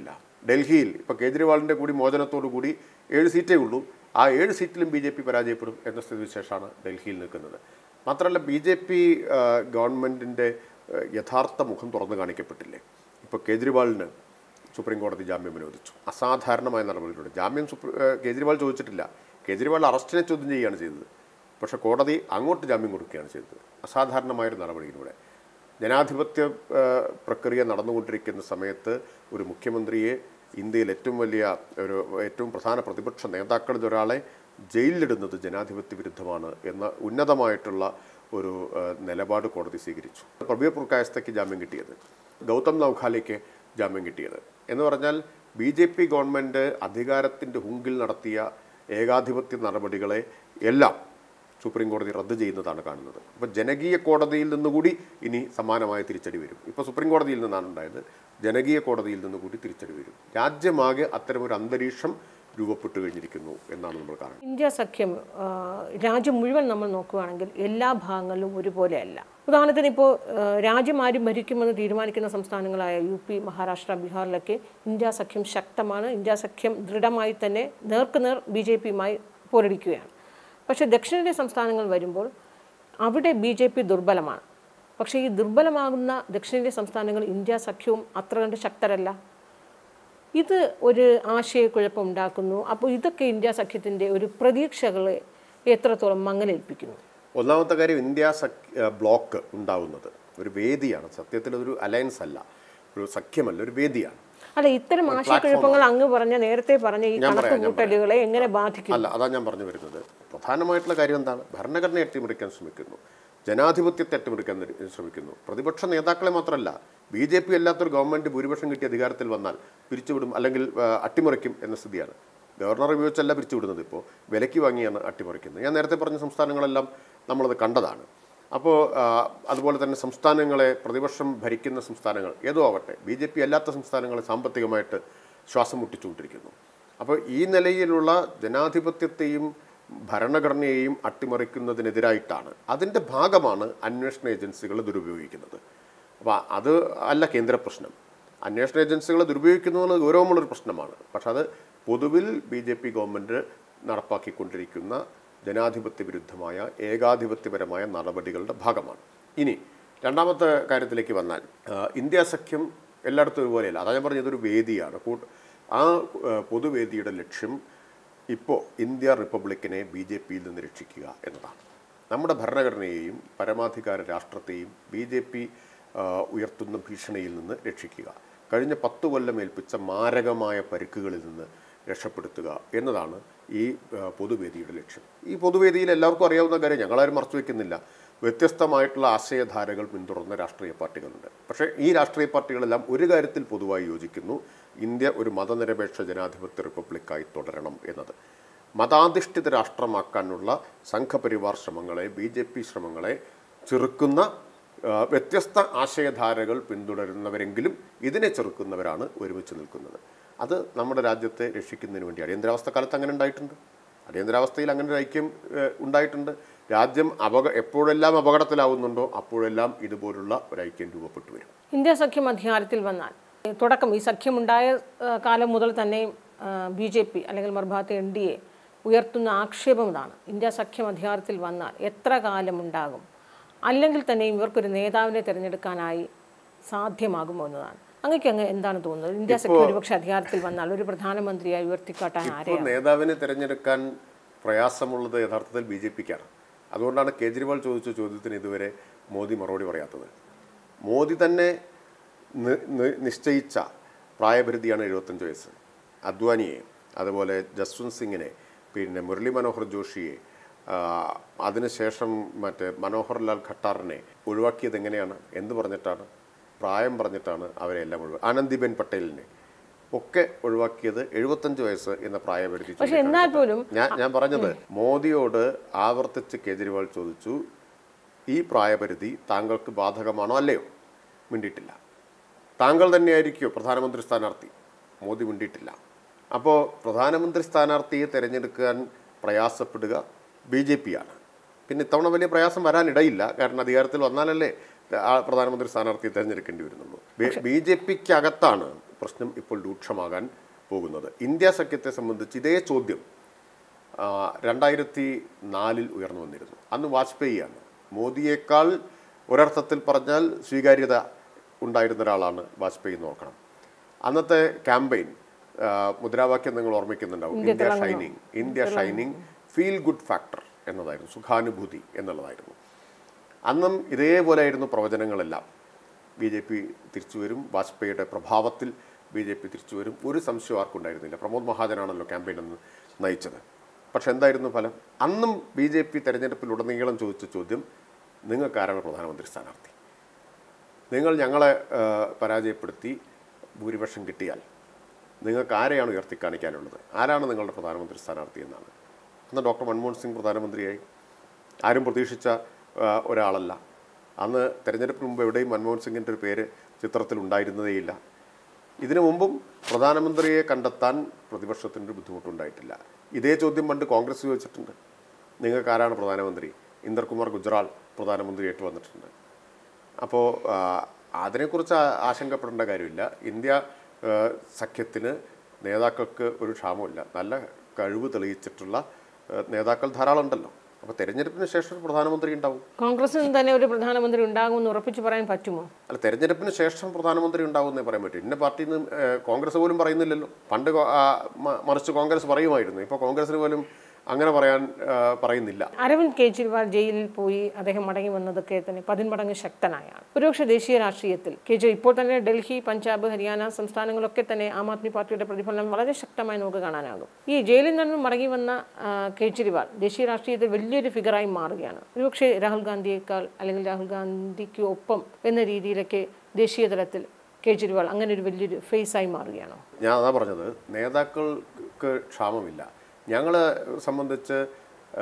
ഡൽഹിയിൽ ഇപ്പോൾ കേജ്രിവാളിൻ്റെ കൂടി മോചനത്തോടു കൂടി ഏഴ് സീറ്റേ ഉള്ളൂ ആ ഏഴ് സീറ്റിലും ബി ജെ പി പരാജയപ്പെടും എന്ന സ്ഥിതിവിശേഷമാണ് ഡൽഹിയിൽ നിൽക്കുന്നത് മാത്രമല്ല ബി ജെ പി ഗവൺമെൻറ്റിൻ്റെ യഥാർത്ഥ മുഖം തുറന്നു കാണിക്കപ്പെട്ടില്ലേ ഇപ്പോൾ കേജ്രിവാളിന് സുപ്രീം കോടതി ജാമ്യം അനുവദിച്ചു അസാധാരണമായ നടപടികളുണ്ട് ജാമ്യം സുപ്രീം കേജ്രിവാൾ ചോദിച്ചിട്ടില്ല കേജ്രിവാൾ അറസ്റ്റിനെ ചോദ്യം ചെയ്യുകയാണ് ചെയ്തത് പക്ഷേ കോടതി അങ്ങോട്ട് ജാമ്യം കൊടുക്കുകയാണ് ചെയ്തത് അസാധാരണമായൊരു നടപടിയിലൂടെ ജനാധിപത്യ ആ, പ്രക്രിയ നടന്നുകൊണ്ടിരിക്കുന്ന സമയത്ത് ഒരു മുഖ്യമന്ത്രിയെ ഇന്ത്യയിൽ ഏറ്റവും വലിയ ഒരു ഏറ്റവും പ്രധാന പ്രതിപക്ഷ നേതാക്കളിൽ ഒരാളെ ജയിലിലിടുന്നത് ജനാധിപത്യ വിരുദ്ധമാണ് എന്ന ഉന്നതമായിട്ടുള്ള ഒരു ആ, നിലപാട് കോടതി സ്വീകരിച്ചു പ്രബീർ പുർക്കായസ്തയ്ക്ക് ജാമ്യം കിട്ടിയത് ഗൗതം നൗഖാലയ്ക്ക് ജാമ്യം കിട്ടിയത് എന്ന് പറഞ്ഞാൽ ബി ജെ പി ഗവൺമെൻറ് അധികാരത്തിൻ്റെ ഹുങ്കിൽ നടത്തിയ ഏകാധിപത്യ നടപടികളെ എല്ലാം സുപ്രീം കോടതി റദ്ദ് ചെയ്യുന്നതാണ് കാണുന്നത് അപ്പോൾ ജനകീയ കോടതിയിൽ നിന്നുകൂടി ഇനി സമാനമായ തിരിച്ചടി വരും ഇപ്പോൾ സുപ്രീം കോടതിയിൽ നിന്നാണ് ഉണ്ടായത് ജനകീയ കോടതിയിൽ നിന്നുകൂടി തിരിച്ചടി വരും രാജ്യമാകെ അത്തരമൊരു അന്തരീക്ഷം രൂപപ്പെട്ടു കഴിഞ്ഞിരിക്കുന്നു എന്നാണ് നമ്മൾ കാണുന്നത് ഇന്ത്യ സഖ്യം ആ, രാജ്യം മുഴുവൻ നമ്മൾ നോക്കുകയാണെങ്കിൽ എല്ലാ ഭാഗങ്ങളിലും ഒരുപോലെയല്ല ഉദാഹരണത്തിന് ഇപ്പോൾ ആ, രാജ്യം ആരും ഭരിക്കുമെന്ന് തീരുമാനിക്കുന്ന സംസ്ഥാനങ്ങളായ യു പി മഹാരാഷ്ട്ര ബീഹാറിലൊക്കെ ഇന്ത്യ സഖ്യം ശക്തമാണ് ഇന്ത്യ സഖ്യം ദൃഢമായി തന്നെ നേർക്കുനേർ ബി ജെ പിയുമായി പോരടിക്കുകയാണ് പക്ഷേ ദക്ഷിണേന്ത്യ സംസ്ഥാനങ്ങൾ വരുമ്പോൾ അവിടെ ബി ജെ പി ദുർബലമാണ് പക്ഷേ ഈ ദുർബലമാകുന്ന ദക്ഷിണേന്ത്യ സംസ്ഥാനങ്ങൾ ഇന്ത്യ സഖ്യവും അത്ര കണ്ട് ശക്തരല്ല ഇത് ഒരു ആശയക്കുഴപ്പം ഉണ്ടാക്കുന്നു അപ്പോൾ ഇതൊക്കെ ഇന്ത്യ സഖ്യത്തിൻ്റെ ഒരു പ്രതീക്ഷകളെ എത്രത്തോളം മങ്ങലേൽപ്പിക്കുന്നു ഒന്നാമത്തെ കാര്യം ഇന്ത്യ സഖ്യ ബ്ലോക്ക് ഉണ്ടാവുന്നത് ഒരു വേദിയാണ് സത്യത്തിൽ അതൊരു അലയൻസ് അല്ല ഒരു സഖ്യമല്ല ഒരു വേദിയാണ് അല്ല ഇത്തരം ആശയക്കുഴപ്പങ്ങൾ അങ്ങ് പറഞ്ഞ നേരത്തെ പറഞ്ഞ ഈ കണക്ക് കൂട്ടലുകളെ എങ്ങനെ ബാധിക്കും അല്ല അതാ ഞാൻ പറഞ്ഞു വരുന്നത് പ്രധാനമായിട്ടുള്ള കാര്യം എന്താണ് ഭരണഘടനയെ അട്ടിമറിക്കാൻ ശ്രമിക്കുന്നു ജനാധിപത്യത്തെ അട്ടിമറിക്കാൻ നി- ശ്രമിക്കുന്നു പ്രതിപക്ഷ നേതാക്കളെ മാത്രമല്ല ബി ജെ പി അല്ലാത്തൊരു ഗവൺമെൻറ് ഭൂരിപക്ഷം കിട്ടി അധികാരത്തിൽ വന്നാൽ പിരിച്ചുവിടും അല്ലെങ്കിൽ ആ, അട്ടിമറിക്കും എന്ന സ്ഥിതിയാണ് ഗവർണർ ഉപയോഗിച്ചല്ല പിരിച്ചുവിടുന്നത് ഇപ്പോൾ വിലയ്ക്ക് വാങ്ങിയാണ് അട്ടിമറിക്കുന്നത് ഞാൻ നേരത്തെ പറഞ്ഞ സംസ്ഥാനങ്ങളെല്ലാം നമ്മളത് കണ്ടതാണ് അപ്പോൾ ആ, അതുപോലെ തന്നെ സംസ്ഥാനങ്ങളെ പ്രതിപക്ഷം ഭരിക്കുന്ന സംസ്ഥാനങ്ങൾ ഏതോ ആവട്ടെ ബി ജെ പി അല്ലാത്ത സംസ്ഥാനങ്ങളെ സാമ്പത്തികമായിട്ട് ശ്വാസം മുട്ടിച്ചുകൊണ്ടിരിക്കുന്നു അപ്പോൾ ഈ നിലയിലുള്ള ജനാധിപത്യത്തെയും ഭരണഘടനയെയും അട്ടിമറിക്കുന്നതിനെതിരായിട്ടാണ് അതിൻ്റെ ഭാഗമാണ് അന്വേഷണ ഏജൻസികൾ ദുരുപയോഗിക്കുന്നത് അപ്പോൾ അത് അല്ല കേന്ദ്ര പ്രശ്നം അന്വേഷണ ഏജൻസികൾ ദുരുപയോഗിക്കുന്നു എന്നത് ഗൗരവമുള്ളൊരു പ്രശ്നമാണ് പക്ഷെ അത് പൊതുവിൽ ബി ജെ പി ഗവൺമെൻറ് നടപ്പാക്കിക്കൊണ്ടിരിക്കുന്ന ജനാധിപത്യ വിരുദ്ധമായ ഏകാധിപത്യപരമായ നടപടികളുടെ ഭാഗമാണ് ഇനി രണ്ടാമത്തെ കാര്യത്തിലേക്ക് വന്നാൽ ആ, ഇന്ത്യ സഖ്യം എല്ലായിടത്തും ഒരുപോലെയല്ല അതാ ഞാൻ പറഞ്ഞത് ഇതൊരു വേദിയാണ് കൂട്ട് ആ ആ, പൊതുവേദിയുടെ ലക്ഷ്യം ഇപ്പോൾ ഇന്ത്യ റിപ്പബ്ലിക്കിനെ ബി ജെ പിയിൽ നിന്ന് രക്ഷിക്കുക എന്നതാണ് നമ്മുടെ ഭരണഘടനയെയും പരമാധികാര രാഷ്ട്രത്തെയും ബി ജെ പി ഉയർത്തുന്ന ഭീഷണിയിൽ നിന്ന് രക്ഷിക്കുക കഴിഞ്ഞ പത്ത് കൊല്ലം ഏൽപ്പിച്ച മാരകമായ പരുക്കുകളിൽ നിന്ന് രക്ഷപ്പെടുത്തുക എന്നതാണ് ഈ ആ, പൊതുവേദിയുടെ ലക്ഷ്യം ഈ പൊതുവേദിയിൽ എല്ലാവർക്കും അറിയാവുന്ന കാര്യം ഞങ്ങളാരും മറച്ചു വയ്ക്കുന്നില്ല വ്യത്യസ്തമായിട്ടുള്ള ആശയധാരകൾ പിന്തുടർന്ന രാഷ്ട്രീയ പാർട്ടികളുണ്ട് പക്ഷേ ഈ രാഷ്ട്രീയ പാർട്ടികളെല്ലാം ഒരു കാര്യത്തിൽ പൊതുവായി യോജിക്കുന്നു ഇന്ത്യ ഒരു മതനിരപേക്ഷ ജനാധിപത്യ റിപ്പബ്ലിക്കായി തുടരണം എന്നത് മതാധിഷ്ഠിത രാഷ്ട്രമാക്കാനുള്ള സംഘപരിവാർ ശ്രമങ്ങളെ ബി ജെ പി ശ്രമങ്ങളെ ചെറുക്കുന്ന ആ, വ്യത്യസ്ത ആശയധാരകൾ പിന്തുടരുന്നവരെങ്കിലും ഇതിനെ ചെറുക്കുന്നവരാണ് ഒരുമിച്ച് നിൽക്കുന്നത് അത് നമ്മുടെ രാജ്യത്തെ രക്ഷിക്കുന്നതിന് വേണ്ടി അടിയന്തരാവസ്ഥ കാലത്ത് അങ്ങനെ ഉണ്ടായിട്ടുണ്ട് അടിയന്തരാവസ്ഥയിൽ അങ്ങനെ ഒരു ഐക്യം ഏഹ്, ഉണ്ടായിട്ടുണ്ട് രാജ്യം അപക എപ്പോഴെല്ലാം അപകടത്തിലാവുന്നുണ്ടോ അപ്പോഴെല്ലാം ഇതുപോലുള്ള ഒരു ഐക്യം രൂപപ്പെട്ടു വരും ഇന്ത്യ സഖ്യം അധികാരത്തിൽ വന്നാൽ ഈ തുടക്കം ഈ സഖ്യമുണ്ടായ ആ, കാലം മുതൽ തന്നെ ബി ജെ പി അല്ലെങ്കിൽ മറുഭാഗത്ത് എൻ ഡി എ ഉയർത്തുന്ന ആക്ഷേപം ഇതാണ് ഇന്ത്യ സഖ്യം അധികാരത്തിൽ വന്നാൽ എത്ര കാലം ഉണ്ടാകും അല്ലെങ്കിൽ തന്നെയും ഇവർക്കൊരു നേതാവിനെ തിരഞ്ഞെടുക്കാനായി സാധ്യമാകുമോ എന്നതാണ് അങ്ങക്ക് അങ്ങ് എന്താണ് തോന്നുന്നത് ഇന്ത്യ സഖ്യം ഒരുപക്ഷെ അധികാരത്തിൽ വന്നാൽ ഒരു പ്രധാനമന്ത്രിയായി ഉയർത്തിക്കാട്ടാൻ ഇപ്പോൾ ആരെയാണ് നേതാവിനെ തിരഞ്ഞെടുക്കാൻ പ്രയാസമുള്ളത് യഥാർത്ഥത്തിൽ ബി ജെ പിക്കാണ് അതുകൊണ്ടാണ് കേജ്രിവാൾ ചോദിച്ച ചോദ്യത്തിന് ഇതുവരെ മോദി മറുപടി പറയാത്തത് മോദി തന്നെ നി- നി- നിശ്ചയിച്ച പ്രായപരിധിയാണ് എഴുപത്തഞ്ച് വയസ്സ് അദ്വാനിയെ അതുപോലെ ജസ്വന്ത് സിംഗിനെ പിന്നെ മുരളി മനോഹർ ജോഷിയെ ആ, അതിനുശേഷം മറ്റേ മനോഹർ ലാൽ ഖട്ടാറിനെ ഒഴിവാക്കിയത് എങ്ങനെയാണ് എന്ത് പറഞ്ഞിട്ടാണ് പ്രായം പറഞ്ഞിട്ടാണ് അവരെ എല്ലാം ഒഴിവാക്കി ആനന്ദിബെൻ പട്ടേലിനെ ഒക്കെ ഒഴിവാക്കിയത് എഴുപത്തഞ്ച് വയസ്സ് എന്ന പ്രായപരിധി പക്ഷെ എന്നാൽ പോലും ഞാൻ ഞാൻ പറഞ്ഞത് മോദിയോട് ആവർത്തിച്ച് കേജ്രിവാൾ ചോദിച്ചു ഈ പ്രായപരിധി താങ്കൾക്ക് ബാധകമാണോ അല്ലയോ മിണ്ടിയിട്ടില്ല താങ്കൾ തന്നെയായിരിക്കുമോ പ്രധാനമന്ത്രി സ്ഥാനാർത്ഥി മോദി മിണ്ടിയിട്ടില്ല അപ്പോൾ പ്രധാനമന്ത്രി സ്ഥാനാർത്ഥിയെ തിരഞ്ഞെടുക്കാൻ പ്രയാസപ്പെടുക ബി ജെ പി ആണ് പിന്നെ ഇത്തവണ വലിയ പ്രയാസം വരാനിടയില്ല കാരണം അധികാരത്തിൽ വന്നാലല്ലേ ആ പ്രധാനമന്ത്രി സ്ഥാനാർത്ഥിയെ തിരഞ്ഞെടുക്കേണ്ടി വരുന്നുള്ളൂ ബി ജെ പിക്ക് അകത്താണ് പ്രശ്നം ഇപ്പോൾ രൂക്ഷമാകാൻ പോകുന്നത് ഇന്ത്യ സഖ്യത്തെ സംബന്ധിച്ച് ഇതേ ചോദ്യം ആ, രണ്ടായിരത്തി നാലിൽ ഉയർന്നു വന്നിരുന്നു അന്ന് വാജ്പേയിയാണ് മോദിയേക്കാൾ ഒരർത്ഥത്തിൽ പറഞ്ഞാൽ സ്വീകാര്യത ഉണ്ടായിരുന്ന ഒരാളാണ് വാജ്പേയി എന്ന് ഓർക്കണം അന്നത്തെ ക്യാമ്പയിൻ മുദ്രാവാക്യം നിങ്ങൾ ഓർമ്മിക്കുന്നുണ്ടാവും India shining India shining feel good factor എന്നതായിരുന്നു സുഖാനുഭൂതി എന്നുള്ളതായിരുന്നു അന്നും ഇതേപോലെയായിരുന്നു പ്രവചനങ്ങളെല്ലാം ബി ജെ പി തിരിച്ചു വരും വാജ്പേയിയുടെ പ്രഭാവത്തിൽ ബി ജെ പി തിരിച്ചു വരും ഒരു സംശയം ആർക്കും ഉണ്ടായിരുന്നില്ല പ്രമോദ് മഹാജനാണല്ലോ ക്യാമ്പയിൻ അന്ന് നയിച്ചത് പക്ഷെ എന്തായിരുന്നു ഫലം അന്നും ബി ജെ പി തെരഞ്ഞെടുപ്പിലുടനീളം ചോദിച്ച ചോദ്യം നിങ്ങൾക്കാരാണ് പ്രധാനമന്ത്രി സ്ഥാനാർത്ഥി നിങ്ങൾ ഞങ്ങളെ ആ, പരാജയപ്പെടുത്തി ഭൂരിപക്ഷം കിട്ടിയാൽ നിങ്ങൾക്ക് ആരെയാണ് ഉയർത്തി കാണിക്കാനുള്ളത് ആരാണ് നിങ്ങളുടെ പ്രധാനമന്ത്രി സ്ഥാനാർത്ഥി എന്നാണ് അന്ന് ഡോക്ടർ മൻമോഹൻ സിംഗ് പ്രധാനമന്ത്രിയായി ആരും പ്രതീക്ഷിച്ച ആ, ഒരാളല്ല അന്ന് തെരഞ്ഞെടുപ്പിന് മുമ്പ് എവിടെയും മൻമോഹൻ സിംഗിൻ്റെ ഒരു പേര് ചിത്രത്തിൽ ഉണ്ടായിരുന്നതേയില്ല ഇതിനു മുമ്പും പ്രധാനമന്ത്രിയെ കണ്ടെത്താൻ പ്രതിപക്ഷത്തിൻ്റെ ബുദ്ധിമുട്ടുണ്ടായിട്ടില്ല ഇതേ ചോദ്യം പണ്ട് കോൺഗ്രസ് ചോദിച്ചിട്ടുണ്ട് നിങ്ങൾക്ക് ആരാണ് പ്രധാനമന്ത്രി ഇന്ദർകുമാർ ഗുജറാൾ പ്രധാനമന്ത്രിയായിട്ട് വന്നിട്ടുണ്ട് അപ്പോൾ അതിനെക്കുറിച്ച് ആ- ആശങ്കപ്പെടേണ്ട കാര്യമില്ല ഇന്ത്യ ആ, സഖ്യത്തിന് നേതാക്കൾക്ക് ഒരു ക്ഷാമമില്ല നല്ല കഴിവ് തെളിയിച്ചിട്ടുള്ള ആ, നേതാക്കൾ ധാരാളം ഉണ്ടല്ലോ അപ്പോൾ തെരഞ്ഞെടുപ്പിന് ശേഷം ഒരു പ്രധാനമന്ത്രി ഉണ്ടാവും കോൺഗ്രസിന് തന്നെ ഒരു പ്രധാനമന്ത്രി ഉണ്ടാകുമെന്ന് ഉറപ്പിച്ച് പറയാൻ പറ്റുമോ അല്ല തെരഞ്ഞെടുപ്പിന് ശേഷം പ്രധാനമന്ത്രി ഉണ്ടാവുമെന്നേ പറയാൻ പറ്റൂ ഇന്ന പാർട്ടിയിൽ നിന്ന് ഏഹ്, കോൺഗ്രസ് പോലും പറയുന്നില്ലല്ലോ പണ്ട് കോ- ആ, മ- മറിച്ച് കോൺഗ്രസ് പറയുമായിരുന്നു ഇപ്പോൾ കോൺഗ്രസിന് പോലും അങ്ങനെ പറയാൻ ആ, പറയുന്നില്ല അരവിന്ദ് കെജ്രിവാൾ ജയിലിൽ പോയി അദ്ദേഹം മടങ്ങി വന്നതൊക്കെ തന്നെ പതിന്മടങ്ങ് ശക്തനായാണ് ഒരുപക്ഷെ ദേശീയ രാഷ്ട്രീയത്തിൽ കെജ്രി ഇപ്പോൾ തന്നെ ഡൽഹി പഞ്ചാബ് ഹരിയാന സംസ്ഥാനങ്ങളൊക്കെ തന്നെ ആം ആദ്മി പാർട്ടിയുടെ പ്രതിഫലനം വളരെ ശക്തമായി നമുക്ക് കാണാനാകും ഈ ജയിലിൽ നിന്നും മടങ്ങി വന്ന ആ, കെജ്രിവാൾ ദേശീയ രാഷ്ട്രീയത്തിൽ വലിയൊരു ഫിഗറായി മാറുകയാണ് ഒരുപക്ഷെ രാഹുൽ ഗാന്ധിയേക്കാൾ അല്ലെങ്കിൽ രാഹുൽ ഗാന്ധിക്ക് ഒപ്പം എന്ന രീതിയിലൊക്കെ ദേശീയ തലത്തിൽ കെജ്രിവാൾ അങ്ങനെ ഒരു വലിയൊരു ഫേസായി മാറുകയാണോ ഞാൻ അതാ പറഞ്ഞത് നേതാക്കൾക്ക് ക്ഷാമമില്ല ഞങ്ങളെ സംബന്ധിച്ച് ആ,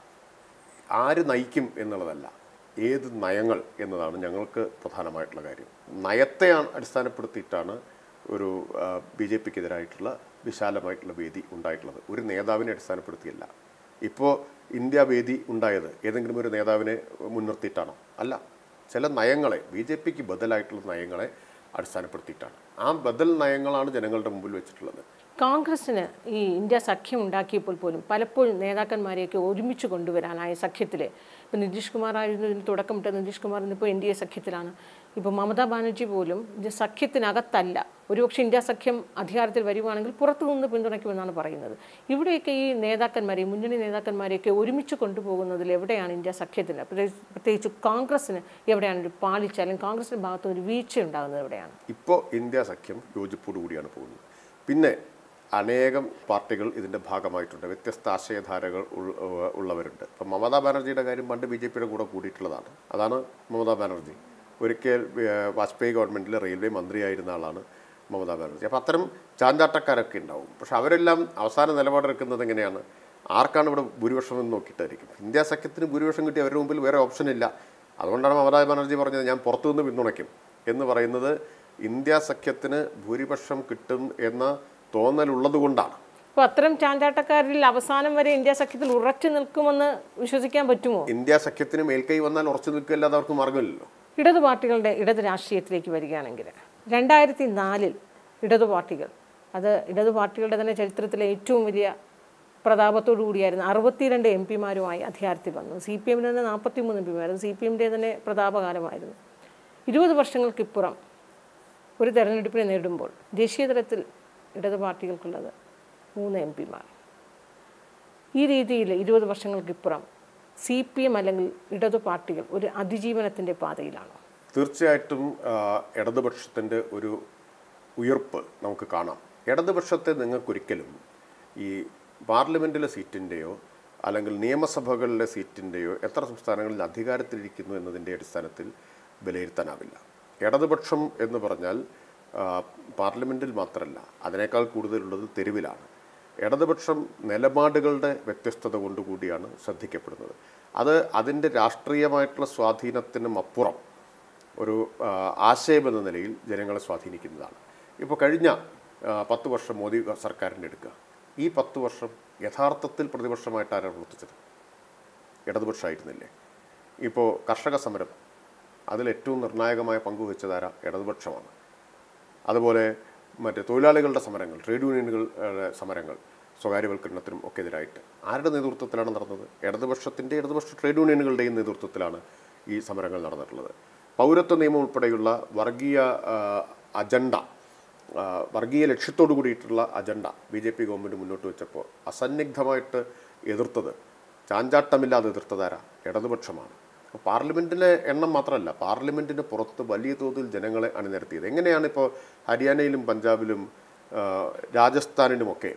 ആര് നയിക്കും എന്നുള്ളതല്ല ഏത് നയങ്ങൾ എന്നതാണ് ഞങ്ങൾക്ക് പ്രധാനമായിട്ടുള്ള കാര്യം നയത്തെ ആ- അടിസ്ഥാനപ്പെടുത്തിയിട്ടാണ് ഒരു ബി ജെ പിക്കെതിരായിട്ടുള്ള വിശാലമായിട്ടുള്ള വേദി ഉണ്ടായിട്ടുള്ളത് ഒരു നേതാവിനെ അടിസ്ഥാനപ്പെടുത്തിയല്ല ഇപ്പോൾ ഇന്ത്യ വേദി ഉണ്ടായത് ഏതെങ്കിലും ഒരു നേതാവിനെ മുൻനിർത്തിയിട്ടാണോ അല്ല ചില നയങ്ങളെ ബി ജെ പിക്ക് ബദലായിട്ടുള്ള നയങ്ങളെ അടിസ്ഥാനപ്പെടുത്തിയിട്ടാണ് ആ ബദൽ നയങ്ങളാണ് ജനങ്ങളുടെ മുമ്പിൽ വെച്ചിട്ടുള്ളത് കോൺഗ്രസ്സിന് ഈ ഇന്ത്യ സഖ്യം ഉണ്ടാക്കിയപ്പോൾ പോലും പലപ്പോഴും നേതാക്കന്മാരെയൊക്കെ ഒരുമിച്ച് കൊണ്ടുവരാനായ സഖ്യത്തിൽ ഇപ്പോൾ നിതീഷ് കുമാർ ആയിരുന്നു ഇതിന് തുടക്കമിട്ട നിതീഷ് കുമാർ ഇന്നിപ്പോൾ എൻ ഡി എ സഖ്യത്തിലാണ് ഇപ്പോൾ മമതാ ബാനർജി പോലും ഇത് സഖ്യത്തിനകത്തല്ല ഒരുപക്ഷെ ഇന്ത്യ സഖ്യം അധികാരത്തിൽ വരുവാണെങ്കിൽ പുറത്തു നിന്ന് പിന്തുണയ്ക്കുമെന്നാണ് പറയുന്നത് ഇവിടെയൊക്കെ ഈ നേതാക്കന്മാരെ മുന്നണി നേതാക്കന്മാരെയൊക്കെ ഒരുമിച്ച് കൊണ്ടുപോകുന്നതിൽ എവിടെയാണ് ഇന്ത്യ സഖ്യത്തിന് പ്രത്യേകിച്ച് പ്രത്യേകിച്ച് കോൺഗ്രസ്സിന് എവിടെയാണ് ഒരു പാളിച്ച അല്ലെങ്കിൽ കോൺഗ്രസിൻ്റെ ഭാഗത്ത് ഒരു വീഴ്ച ഉണ്ടാകുന്നത് എവിടെയാണ് ഇപ്പോൾ ഇന്ത്യ സഖ്യം യോജിപ്പോടു കൂടിയാണ് പോകുന്നത് പിന്നെ അനേകം പാർട്ടികൾ ഇതിൻ്റെ ഭാഗമായിട്ടുണ്ട് വ്യത്യസ്ത ആശയധാരകൾ ഉൾ- ഉ- ഉള്ളവരുണ്ട് ഇപ്പം മമതാ ബാനർജിയുടെ കാര്യം പണ്ട് ബി ജെ പിയുടെ കൂടെ കൂടിയിട്ടുള്ളതാണ് അതാണ് മമതാ ബാനർജി ഒരിക്കൽ ഏഹ്, വാജ്പേയി ഗവൺമെൻറ്റിൽ റെയിൽവേ മന്ത്രിയായിരുന്ന ആളാണ് മമതാ ബാനർജി അപ്പോൾ അത്തരം ചാഞ്ചാട്ടക്കാരൊക്കെ ഉണ്ടാവും പക്ഷെ അവരെല്ലാം അവസാന നിലപാടെടുക്കുന്നത് എങ്ങനെയാണ് ആർക്കാണ് ഇവിടെ ഭൂരിപക്ഷം എന്ന് നോക്കിയിട്ടായിരിക്കും ഇന്ത്യ സഖ്യത്തിന് ഭൂരിപക്ഷം കിട്ടി അവരുടെ മുമ്പിൽ വേറെ ഓപ്ഷൻ ഇല്ല അതുകൊണ്ടാണ് മമതാ ബാനർജി പറഞ്ഞത് ഞാൻ പുറത്തുനിന്ന് പിന്തുണയ്ക്കും എന്ന് പറയുന്നത് ഇന്ത്യ സഖ്യത്തിന് ഭൂരിപക്ഷം കിട്ടും എന്ന തോന്നലുള്ളത് കൊണ്ടാണ് അപ്പോൾ അത്തരം ചാഞ്ചാട്ടക്കാരിൽ അവസാനം വരെ ഇന്ത്യ സഖ്യത്തിൽ ഉറച്ചു നിൽക്കുമെന്ന് വിശ്വസിക്കാൻ പറ്റുമോ ഇന്ത്യ സഖ്യത്തിന് മേൽക്കൈ വന്നാൽ ഉറച്ചു നിൽക്കില്ലാതെ അവർക്ക് മാർഗമില്ലല്ലോ ഇടതു പാർട്ടികളുടെ ഇടത് രാഷ്ട്രീയത്തിലേക്ക് വരികയാണെങ്കിൽ രണ്ടായിരത്തി നാലിൽ ഇടതു പാർട്ടികൾ അത് ഇടതു പാർട്ടികളുടെ തന്നെ ചരിത്രത്തിലെ ഏറ്റവും വലിയ പ്രതാപത്തോടു കൂടിയായിരുന്നു അറുപത്തിരണ്ട് എം പിമാരുമായി അധികാരത്തിൽ വന്നു സി പി എമ്മിന് തന്നെ നാൽപ്പത്തി മൂന്ന് എം പിമാരായിരുന്നു സി പി എമ്മിൻ്റെ തന്നെ പ്രതാപകാലമായിരുന്നു ഇരുപത് വർഷങ്ങൾക്കിപ്പുറം ഒരു തെരഞ്ഞെടുപ്പിനെ നേരിടുമ്പോൾ ദേശീയ തലത്തിൽ ഇടതു പാർട്ടികൾക്കുള്ളത് മൂന്ന് എം പിമാർ ഈ രീതിയിൽ ഇരുപത് വർഷങ്ങൾക്കിപ്പുറം സി പി എം അല്ലെങ്കിൽ ഇടതു പാർട്ടികൾ ഒരു അതിജീവനത്തിൻ്റെ പാതയിലാണോ തീർച്ചയായിട്ടും ആ, ഇടതുപക്ഷത്തിൻ്റെ ഒരു ഉയർപ്പ് നമുക്ക് കാണാം ഇടതുപക്ഷത്തെ നിങ്ങൾക്കൊരിക്കലും ഈ പാർലമെൻറ്റിലെ സീറ്റിൻ്റെയോ അല്ലെങ്കിൽ നിയമസഭകളിലെ സീറ്റിൻ്റെയോ എത്ര സംസ്ഥാനങ്ങളിൽ അധികാരത്തിലിരിക്കുന്നു എന്നതിൻ്റെ അടിസ്ഥാനത്തിൽ വിലയിരുത്താനാവില്ല ഇടതുപക്ഷം എന്ന് പറഞ്ഞാൽ ആ, പാർലമെൻറ്റിൽ മാത്രമല്ല അതിനേക്കാൾ കൂടുതലുള്ളത് തെരുവിലാണ് ഇടതുപക്ഷം നിലപാടുകളുടെ വ്യത്യസ്തത കൊണ്ടുകൂടിയാണ് ശ്രദ്ധിക്കപ്പെടുന്നത് അത് അതിൻ്റെ രാഷ്ട്രീയമായിട്ടുള്ള സ്വാധീനത്തിനും അപ്പുറം ഒരു ആ, ആശയം എന്ന നിലയിൽ ജനങ്ങളെ സ്വാധീനിക്കുന്നതാണ് ഇപ്പോൾ കഴിഞ്ഞ ആ, പത്ത് വർഷം മോദി സർക്കാരിൻ്റെ എടുക്കുക ഈ പത്ത് വർഷം യഥാർത്ഥത്തിൽ പ്രതിപക്ഷമായിട്ട് ആരാണ് പ്രവർത്തിച്ചത് ഇടതുപക്ഷമായിരുന്നില്ലേ ഇപ്പോൾ കർഷക സമരം അതിൽ ഏറ്റവും നിർണായകമായ പങ്ക് വഹിച്ചതാര ഇടതുപക്ഷമാണ് അതുപോലെ മറ്റേ തൊഴിലാളികളുടെ സമരങ്ങൾ ട്രേഡ് യൂണിയനുകളുടെ സമരങ്ങൾ സ്വകാര്യവൽക്കരണത്തിനും ഒക്കെ എതിരായിട്ട് ആരുടെ നേതൃത്വത്തിലാണ് നടന്നത് ഇടതുപക്ഷത്തിൻ്റെ ഇടതുപക്ഷ ട്രേഡ് യൂണിയനുകളുടെയും നേതൃത്വത്തിലാണ് ഈ സമരങ്ങൾ നടന്നിട്ടുള്ളത് പൗരത്വ നിയമം ഉൾപ്പെടെയുള്ള വർഗീയ ആ, അജണ്ട ആ, വർഗീയ ലക്ഷ്യത്തോടു കൂടിയിട്ടുള്ള agenda B J P government മുന്നോട്ട് വെച്ചപ്പോൾ അസന്നിഗ്ധമായിട്ട് എതിർത്തത് ചാഞ്ചാട്ടമില്ലാതെ എതിർത്തതാരാ ഇടതുപക്ഷമാണ് അപ്പോൾ പാർലമെൻറ്റിലെ എണ്ണം മാത്രമല്ല പാർലമെൻറ്റിന് പുറത്ത് വലിയ തോതിൽ ജനങ്ങളെ അണിനിരത്തിയത് എങ്ങനെയാണ് ഇപ്പോൾ ഹരിയാനയിലും പഞ്ചാബിലും ആ, രാജസ്ഥാനിലുമൊക്കെ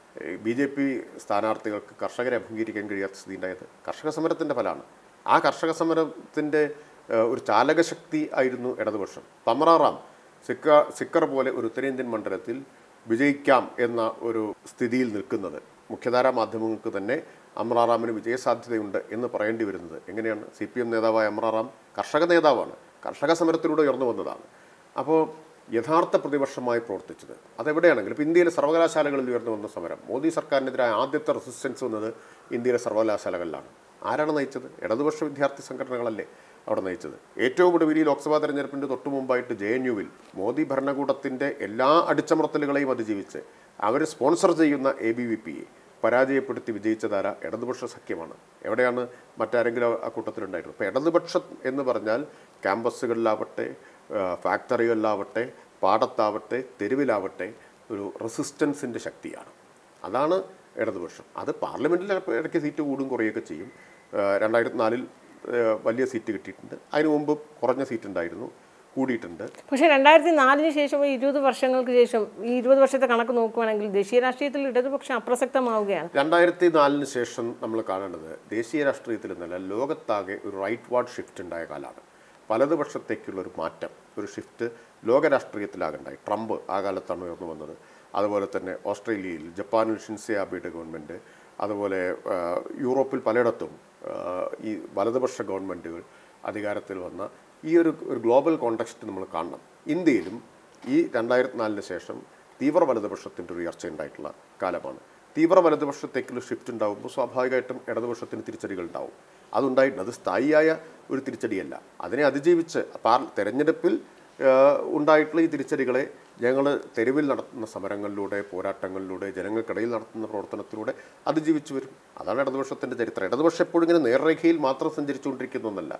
ബി ജെ പി സ്ഥാനാർത്ഥികൾക്ക് കർഷകരെ അഭിമുഖീകരിക്കാൻ കഴിയാത്ത സ്ഥിതി ഉണ്ടായത് കർഷക സമരത്തിൻ്റെ ഫലമാണ് ആ കർഷക സമരത്തിൻ്റെ ആ, ഒരു ചാലകശക്തി ആയിരുന്നു ഇടതുപക്ഷം തമറാറാം സിക്ക സിക്കർ പോലെ ഒരു ഉത്തരേന്ത്യൻ മണ്ഡലത്തിൽ വിജയിക്കാം എന്ന ഒരു സ്ഥിതിയിൽ നിൽക്കുന്നത് മുഖ്യധാരാ മാധ്യമങ്ങൾക്ക് തന്നെ അമ്രാറാമിന് വിജയസാധ്യതയുണ്ട് എന്ന് പറയേണ്ടി വരുന്നത് എങ്ങനെയാണ് സി പി എം നേതാവായ അമ്രാറാം കർഷക നേതാവാണ് കർഷക സമരത്തിലൂടെ ഉയർന്നു വന്നതാണ് അപ്പോൾ യഥാർത്ഥ പ്രതിപക്ഷമായി പ്രവർത്തിച്ചത് അതെവിടെയാണെങ്കിലും ഇപ്പോൾ ഇന്ത്യയിലെ സർവകലാശാലകളിൽ ഉയർന്നു വന്ന സമരം മോദി സർക്കാരിനെതിരായ ആദ്യത്തെ റെസിസ്റ്റൻസ് വന്നത് ഇന്ത്യയിലെ സർവകലാശാലകളിലാണ് ആരാണ് നയിച്ചത് ഇടതുപക്ഷ വിദ്യാർത്ഥി സംഘടനകളല്ലേ അവിടെ നയിച്ചത് ഏറ്റവും ഒടുവിൽ ഈ ലോക്സഭാ തെരഞ്ഞെടുപ്പിൻ്റെ തൊട്ടു മുമ്പായിട്ട് ജെ എൻ യുവിൽ മോദി ഭരണകൂടത്തിൻ്റെ എല്ലാ അടിച്ചമർത്തലുകളെയും അതിജീവിച്ച് അവർ സ്പോൺസർ ചെയ്യുന്ന എ ബി വി പിയെ പരാജയപ്പെടുത്തി വിജയിച്ചതാര ഇടതുപക്ഷ സഖ്യമാണ് എവിടെയാണ് മറ്റാരെങ്കിലും ആ കൂട്ടത്തിലുണ്ടായിരുന്നു അപ്പോൾ ഇടതുപക്ഷം എന്ന് പറഞ്ഞാൽ ക്യാമ്പസുകളിലാവട്ടെ ആ, ഫാക്ടറികളിലാവട്ടെ പാടത്താവട്ടെ തെരുവിലാവട്ടെ ഒരു റെസിസ്റ്റൻസിൻ്റെ ശക്തിയാണ് അതാണ് ഇടതുപക്ഷം അത് പാർലമെൻറ്റിൽ ഇടയ്ക്ക് സീറ്റ് കൂടും കുറയുകയൊക്കെ ചെയ്യും രണ്ടായിരത്തി നാലിൽ വലിയ സീറ്റ് കിട്ടിയിട്ടുണ്ട് അതിനു മുമ്പ് കുറഞ്ഞ സീറ്റ് ഉണ്ടായിരുന്നു കൂടിയിട്ടുണ്ട് പക്ഷേ രണ്ടായിരത്തി നാലിന് ശേഷം ഈ ഇരുപത് വർഷങ്ങൾക്ക് ശേഷം ഈ ഇരുപത് വർഷത്തെ കണക്ക് നോക്കുകയാണെങ്കിൽ ദേശീയ രാഷ്ട്രീയത്തിൽ ഇടതുപക്ഷം അപ്രസക്തമാവുകയാണ് രണ്ടായിരത്തി നാലിന് ശേഷം നമ്മൾ കാണേണ്ടത് ദേശീയ രാഷ്ട്രീയത്തിൽ നിന്നല്ല ലോകത്താകെ ഒരു റൈറ്റ് വാർഡ് ഷിഫ്റ്റ് ഉണ്ടായ കാലമാണ് വലതുപക്ഷത്തേക്കുള്ള ഒരു മാറ്റം ഒരു ഷിഫ്റ്റ് ലോക രാഷ്ട്രീയത്തിലാകണ്ടായി ട്രംപ് ആ കാലത്താണ് ഉയർന്നു വന്നത് അതുപോലെ തന്നെ ഓസ്ട്രേലിയയിൽ ജപ്പാനിൽ ഷിൻസെ ആബിയുടെ ഗവൺമെൻറ് അതുപോലെ ആ, യൂറോപ്പിൽ പലയിടത്തും ആ, ഈ വലതുപക്ഷ ഗവൺമെൻറ്റുകൾ അധികാരത്തിൽ വന്ന ഈ ഒരു ഒരു ഗ്ലോബൽ കോണ്ടക്സ്റ്റ് നമ്മൾ കാണണം ഇന്ത്യയിലും ഈ രണ്ടായിരത്തി നാലിന് ശേഷം തീവ്ര വലതുപക്ഷത്തിൻ്റെ ഒരു ഉയർച്ച ഉണ്ടായിട്ടുള്ള കാലമാണ് തീവ്ര വലതുപക്ഷത്തേക്കുള്ള ഷിഫ്റ്റ് ഉണ്ടാകുമ്പോൾ സ്വാഭാവികമായിട്ടും ഇടതുപക്ഷത്തിന് തിരിച്ചടികൾ ഉണ്ടാവും അതുണ്ടായിട്ടുണ്ട് അത് സ്ഥായിയായ ഒരു തിരിച്ചടിയല്ല അതിനെ അതിജീവിച്ച് പാർ തെരഞ്ഞെടുപ്പിൽ ആ, ഉണ്ടായിട്ടുള്ള ഈ തിരിച്ചടികളെ ഞങ്ങൾ തെരുവിൽ നടത്തുന്ന സമരങ്ങളിലൂടെ പോരാട്ടങ്ങളിലൂടെ ജനങ്ങൾക്കിടയിൽ നടത്തുന്ന പ്രവർത്തനത്തിലൂടെ അതിജീവിച്ചു വരും അതാണ് ഇടതുപക്ഷത്തിൻ്റെ ചരിത്രം ഇടതുപക്ഷം എപ്പോഴും ഇങ്ങനെ നേർരേഖയിൽ മാത്രം സഞ്ചരിച്ചുകൊണ്ടിരിക്കുന്ന ഒന്നല്ല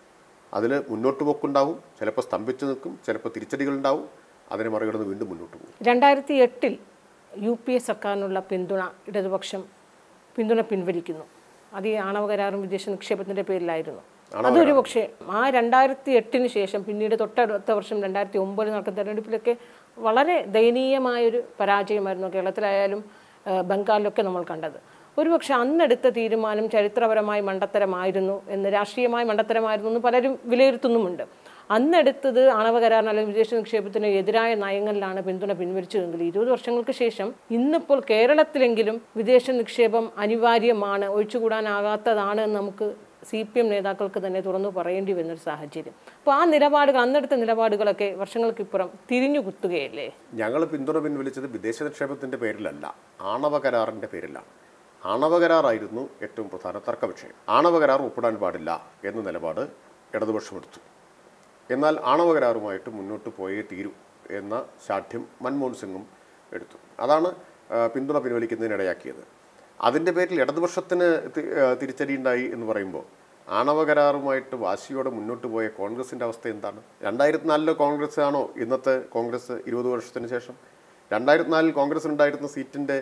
അതിൽ മുന്നോട്ട് പോക്കുണ്ടാവും ചിലപ്പോൾ സ്തംഭിച്ചു നിൽക്കും ചിലപ്പോൾ തിരിച്ചടികളുണ്ടാവും അതിനെ മറികടന്ന് വീണ്ടും മുന്നോട്ട് പോകും രണ്ടായിരത്തി എട്ടിൽ യു പി എ സർക്കാരിനുള്ള പിന്തുണ ഇടതുപക്ഷം പിന്തുണ പിൻവലിക്കുന്നു അത് ഈ ആണവ കരാറും വിദേശ നിക്ഷേപത്തിന്റെ പേരിലായിരുന്നു അതൊരു പക്ഷേ ആ രണ്ടായിരത്തി എട്ടിന് ശേഷം പിന്നീട് തൊട്ടടുത്ത വർഷം രണ്ടായിരത്തി ഒമ്പതിൽ നടക്കുന്ന തെരഞ്ഞെടുപ്പിലൊക്കെ വളരെ ദയനീയമായൊരു പരാജയമായിരുന്നു കേരളത്തിലായാലും ആ, ബംഗാളിലൊക്കെ നമ്മൾ കണ്ടത് ഒരുപക്ഷെ അന്നെടുത്ത തീരുമാനം ചരിത്രപരമായി മണ്ടത്തരമായിരുന്നു എന്ന് രാഷ്ട്രീയമായ മണ്ടത്തരമായിരുന്നു എന്ന് പലരും വിലയിരുത്തുന്നുമുണ്ട് അന്നെടുത്തത് ആണവ കരാറിന് അല്ലെങ്കിൽ വിദേശ നിക്ഷേപത്തിന് എതിരായ നയങ്ങളിലാണ് പിന്തുണ പിൻവലിച്ചതെങ്കിൽ ഇരുപത് വർഷങ്ങൾക്ക് ശേഷം ഇന്നിപ്പോൾ കേരളത്തിലെങ്കിലും വിദേശ നിക്ഷേപം അനിവാര്യമാണ് ഒഴിച്ചുകൂടാനാകാത്തതാണ് എന്ന് നമുക്ക് സി പി എം നേതാക്കൾക്ക് തന്നെ തുറന്നു പറയേണ്ടി വരുന്നൊരു സാഹചര്യം അപ്പോൾ ആ നിലപാടുകൾ അന്നെടുത്ത നിലപാടുകളൊക്കെ വർഷങ്ങൾക്കിപ്പുറം തിരിഞ്ഞു കുത്തുകയല്ലേ ഞങ്ങൾ പിന്തുണ പിൻവലിച്ചത് വിദേശ നിക്ഷേപത്തിൻ്റെ പേരിലല്ല ആണവ കരാറിൻ്റെ പേരിലാണ് ആണവ കരാറായിരുന്നു ഏറ്റവും പ്രധാന തർക്ക വിഷയം ആണവ കരാർ ഒപ്പിടാൻ പാടില്ല എന്ന നിലപാട് ഇടതുപക്ഷം എടുത്തു എന്നാൽ ആണവ കരാറുമായിട്ട് മുന്നോട്ട് പോയേ തീരൂ എന്ന ശാഠ്യം മൻമോഹൻ സിംഗും എടുത്തു അതാണ് ആ, പിന്തുണ പിൻവലിക്കുന്നതിനിടയാക്കിയത് അതിൻ്റെ പേരിൽ ഇടതുപക്ഷത്തിന് തി- ആ, തിരിച്ചടി ഉണ്ടായി എന്ന് പറയുമ്പോൾ ആണവ കരാറുമായിട്ട് വാശിയോടെ മുന്നോട്ട് പോയ കോൺഗ്രസിൻ്റെ അവസ്ഥ എന്താണ് രണ്ടായിരത്തി നാലിലെ കോൺഗ്രസ് ആണോ ഇന്നത്തെ കോൺഗ്രസ് ഇരുപത് വർഷത്തിന് ശേഷം രണ്ടായിരത്തി നാലിൽ കോൺഗ്രസ് ഉണ്ടായിരുന്ന സീറ്റിൻ്റെ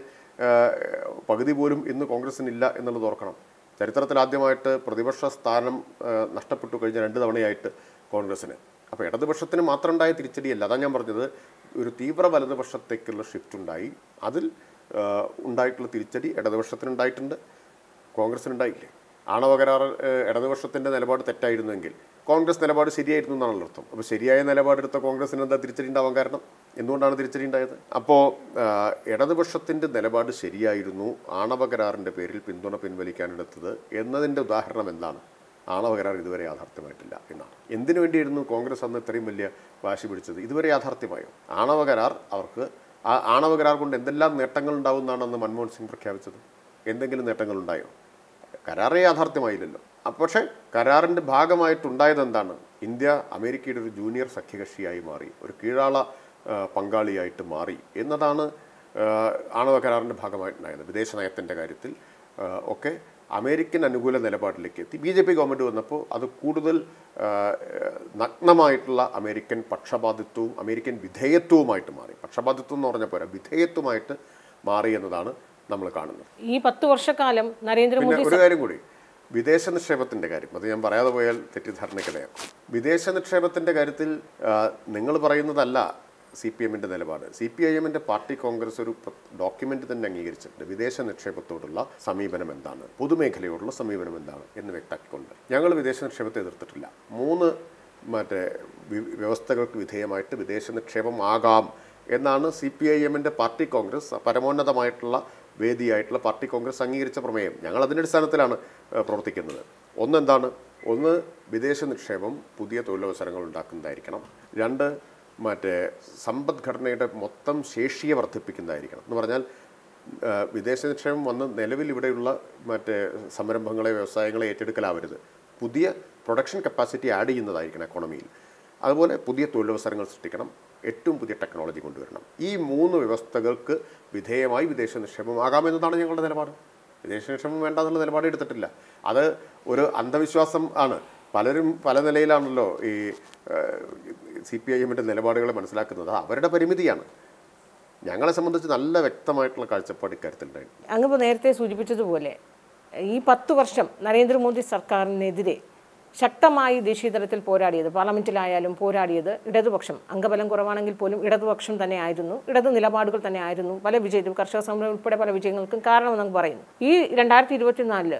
പകുതി പോലും ഇന്ന് കോൺഗ്രസിനില്ല എന്നുള്ളത് ഓർക്കണം ചരിത്രത്തിൽ ആദ്യമായിട്ട് പ്രതിപക്ഷ സ്ഥാനം ആ, നഷ്ടപ്പെട്ടു കഴിഞ്ഞ രണ്ട് തവണയായിട്ട് കോൺഗ്രസ്സിന് അപ്പോൾ ഇടതുപക്ഷത്തിന് മാത്രം ഉണ്ടായ തിരിച്ചടിയല്ല അതാണ് ഞാൻ പറഞ്ഞത് ഒരു തീവ്ര വലതുപക്ഷത്തേക്കുള്ള ഷിഫ്റ്റ് ഉണ്ടായി അതിൽ ആ, ഉണ്ടായിട്ടുള്ള തിരിച്ചടി ഇടതുപക്ഷത്തിന് ഉണ്ടായിട്ടുണ്ട് കോൺഗ്രസിന് ഉണ്ടായില്ലേ ആണവ കരാർ ഏഹ്, ഇടതുപക്ഷത്തിൻ്റെ നിലപാട് തെറ്റായിരുന്നെങ്കിൽ കോൺഗ്രസ് നിലപാട് ശരിയായിരുന്നു എന്നാണല്ലോ അർത്ഥം അപ്പോൾ ശരിയായ നിലപാടെടുത്ത കോൺഗ്രസിന് എന്താ തിരിച്ചടി ഉണ്ടാവാൻ കാരണം എന്തുകൊണ്ടാണ് തിരിച്ചടി ഉണ്ടായത് അപ്പോൾ ഇടതുപക്ഷത്തിൻ്റെ നിലപാട് ശരിയായിരുന്നു ആണവ കരാറിൻ്റെ പേരിൽ പിന്തുണ പിൻവലിക്കാനെടുത്തത് എന്നതിൻ്റെ ഉദാഹരണം എന്താണ് ആണവ കരാർ ഇതുവരെ യാഥാർത്ഥ്യമായിട്ടില്ല എന്നാണ് എന്തിനു വേണ്ടിയായിരുന്നു കോൺഗ്രസ് അന്ന് ഇത്രയും വലിയ വാശി പിടിച്ചത് ഇതുവരെ യാഥാർത്ഥ്യമായോ ആണവ കരാർ അവർക്ക് ആ ആണവ കരാർ കൊണ്ട് എന്തെല്ലാം നേട്ടങ്ങൾ ഉണ്ടാവും എന്നാണ് അന്ന് മൻമോഹൻ സിംഗ് പ്രഖ്യാപിച്ചത് എന്തെങ്കിലും നേട്ടങ്ങൾ ഉണ്ടായോ കരാറേ യാഥാർത്ഥ്യമായില്ലല്ലോ അ- പക്ഷേ കരാറിൻ്റെ ഭാഗമായിട്ടുണ്ടായത് എന്താണ് ഇന്ത്യ അമേരിക്കയുടെ ഒരു ജൂനിയർ സഖ്യകക്ഷിയായി മാറി ഒരു കീഴാള ആ, പങ്കാളിയായിട്ട് മാറി എന്നതാണ് ആ, ആണവ കരാറിൻ്റെ ഭാഗമായിട്ടുണ്ടായത് വിദേശ നയത്തിൻ്റെ കാര്യത്തിൽ ആ, ഒക്കെ അമേരിക്കൻ അനുകൂല നിലപാടിലേക്ക് എത്തി ബി ജെ പി ഗവൺമെൻറ് വന്നപ്പോൾ അത് കൂടുതൽ ആ, നഗ്നമായിട്ടുള്ള അമേരിക്കൻ പക്ഷപാതിത്വവും അമേരിക്കൻ വിധേയത്വവുമായിട്ട് മാറി പക്ഷപാതിത്വം എന്ന് പറഞ്ഞ പോരാ വിധേയത്വമായിട്ട് മാറി എന്നതാണ് നമ്മൾ കാണുന്നത് ഈ പത്ത് വർഷക്കാലം നരേന്ദ്രമോദി പിന്നെ ഒരു കാര്യം കൂടി വിദേശ നിക്ഷേപത്തിന്റെ കാര്യം അത് ഞാൻ പറയാതെ പോയാൽ തെറ്റിദ്ധാരണക്കിടയാക്കും വിദേശ നിക്ഷേപത്തിന്റെ കാര്യത്തിൽ നിങ്ങൾ പറയുന്നതല്ല സി പി എമ്മിന്റെ നിലപാട് സി പി ഐ എമ്മിന്റെ പാർട്ടി കോൺഗ്രസ് ഒരു ഡോക്യുമെന്റ് തന്നെ അംഗീകരിച്ചിട്ടുണ്ട് വിദേശ നിക്ഷേപത്തോടുള്ള സമീപനം എന്താണ് പൊതുമേഖലയോടുള്ള സമീപനം എന്താണ് എന്ന് വ്യക്തമാക്കിക്കൊണ്ട് ഞങ്ങൾ വിദേശ നിക്ഷേപത്തെ എതിർത്തിട്ടില്ല മൂന്ന് മറ്റേ വി- വ്യവസ്ഥകൾക്ക് വിധേയമായിട്ട് വിദേശ നിക്ഷേപം ആകാം എന്നാണ് സി പി ഐ എമ്മിൻ്റെ പാർട്ടി കോൺഗ്രസ് പരമോന്നതമായിട്ടുള്ള വേദിയായിട്ടുള്ള പാർട്ടി കോൺഗ്രസ് അംഗീകരിച്ച പ്രമേയം ഞങ്ങൾ അതിൻ്റെ അടിസ്ഥാനത്തിലാണ് ഏഹ്, പ്രവർത്തിക്കുന്നത് ഒന്നെന്താണ് ഒന്ന് വിദേശ നിക്ഷേപം പുതിയ തൊഴിലവസരങ്ങൾ ഉണ്ടാക്കുന്നതായിരിക്കണം രണ്ട് മറ്റേ സമ്പദ്ഘടനയുടെ മൊത്തം ശേഷിയെ വർദ്ധിപ്പിക്കുന്നതായിരിക്കണം എന്ന് പറഞ്ഞാൽ ആ, വിദേശ നിക്ഷേപം വന്ന് നിലവിൽ ഇവിടെയുള്ള മറ്റേ സംരംഭങ്ങളെ വ്യവസായങ്ങളെ ഏറ്റെടുക്കലാവരുത് പുതിയ പ്രൊഡക്ഷൻ കപ്പാസിറ്റി ആഡ് ചെയ്യുന്നതായിരിക്കണം എക്കോണമിയിൽ അതുപോലെ പുതിയ തൊഴിലവസരങ്ങൾ സൃഷ്ടിക്കണം ഏറ്റവും പുതിയ ടെക്നോളജി കൊണ്ടുവരണം ഈ മൂന്ന് വ്യവസ്ഥകൾക്ക് വിധേയമായി വിദേശ നിക്ഷേപം ആകാമെന്നതാണ് ഞങ്ങളുടെ നിലപാട് വിദേശ നിക്ഷേപം വേണ്ട എന്നുള്ള നിലപാട് എടുത്തിട്ടില്ല അത് ഒരു അന്ധവിശ്വാസം ആണ് പലരും പല നിലയിലാണല്ലോ ഈ സി പി ഐ എമ്മിൻ്റെ നിലപാടുകളെ മനസ്സിലാക്കുന്നത് അത് അവരുടെ പരിമിതിയാണ് ഞങ്ങളെ സംബന്ധിച്ച് നല്ല വ്യക്തമായിട്ടുള്ള കാഴ്ചപ്പാട് ഇക്കാര്യത്തിലുണ്ടായിരുന്നു അങ്ങ് ഇപ്പോൾ നേരത്തെ സൂചിപ്പിച്ചതുപോലെ ഈ പത്ത് വർഷം നരേന്ദ്രമോദി സർക്കാരിനെതിരെ ശക്തമായി ദേശീയ തലത്തിൽ പോരാടിയത് പാർലമെന്റിലായാലും പോരാടിയത് ഇടതുപക്ഷം അംഗബലം കുറവാണെങ്കിൽ പോലും ഇടതുപക്ഷം തന്നെ ആയിരുന്നു ഇടത് നിലപാടുകൾ തന്നെ ആയിരുന്നു പല വിജയത്തിലും കർഷക സമരം ഉൾപ്പെടെ പല വിജയങ്ങൾക്കും കാരണമെന്ന് പറയുന്നു ഈ രണ്ടായിരത്തി ഇരുപത്തിനാലില്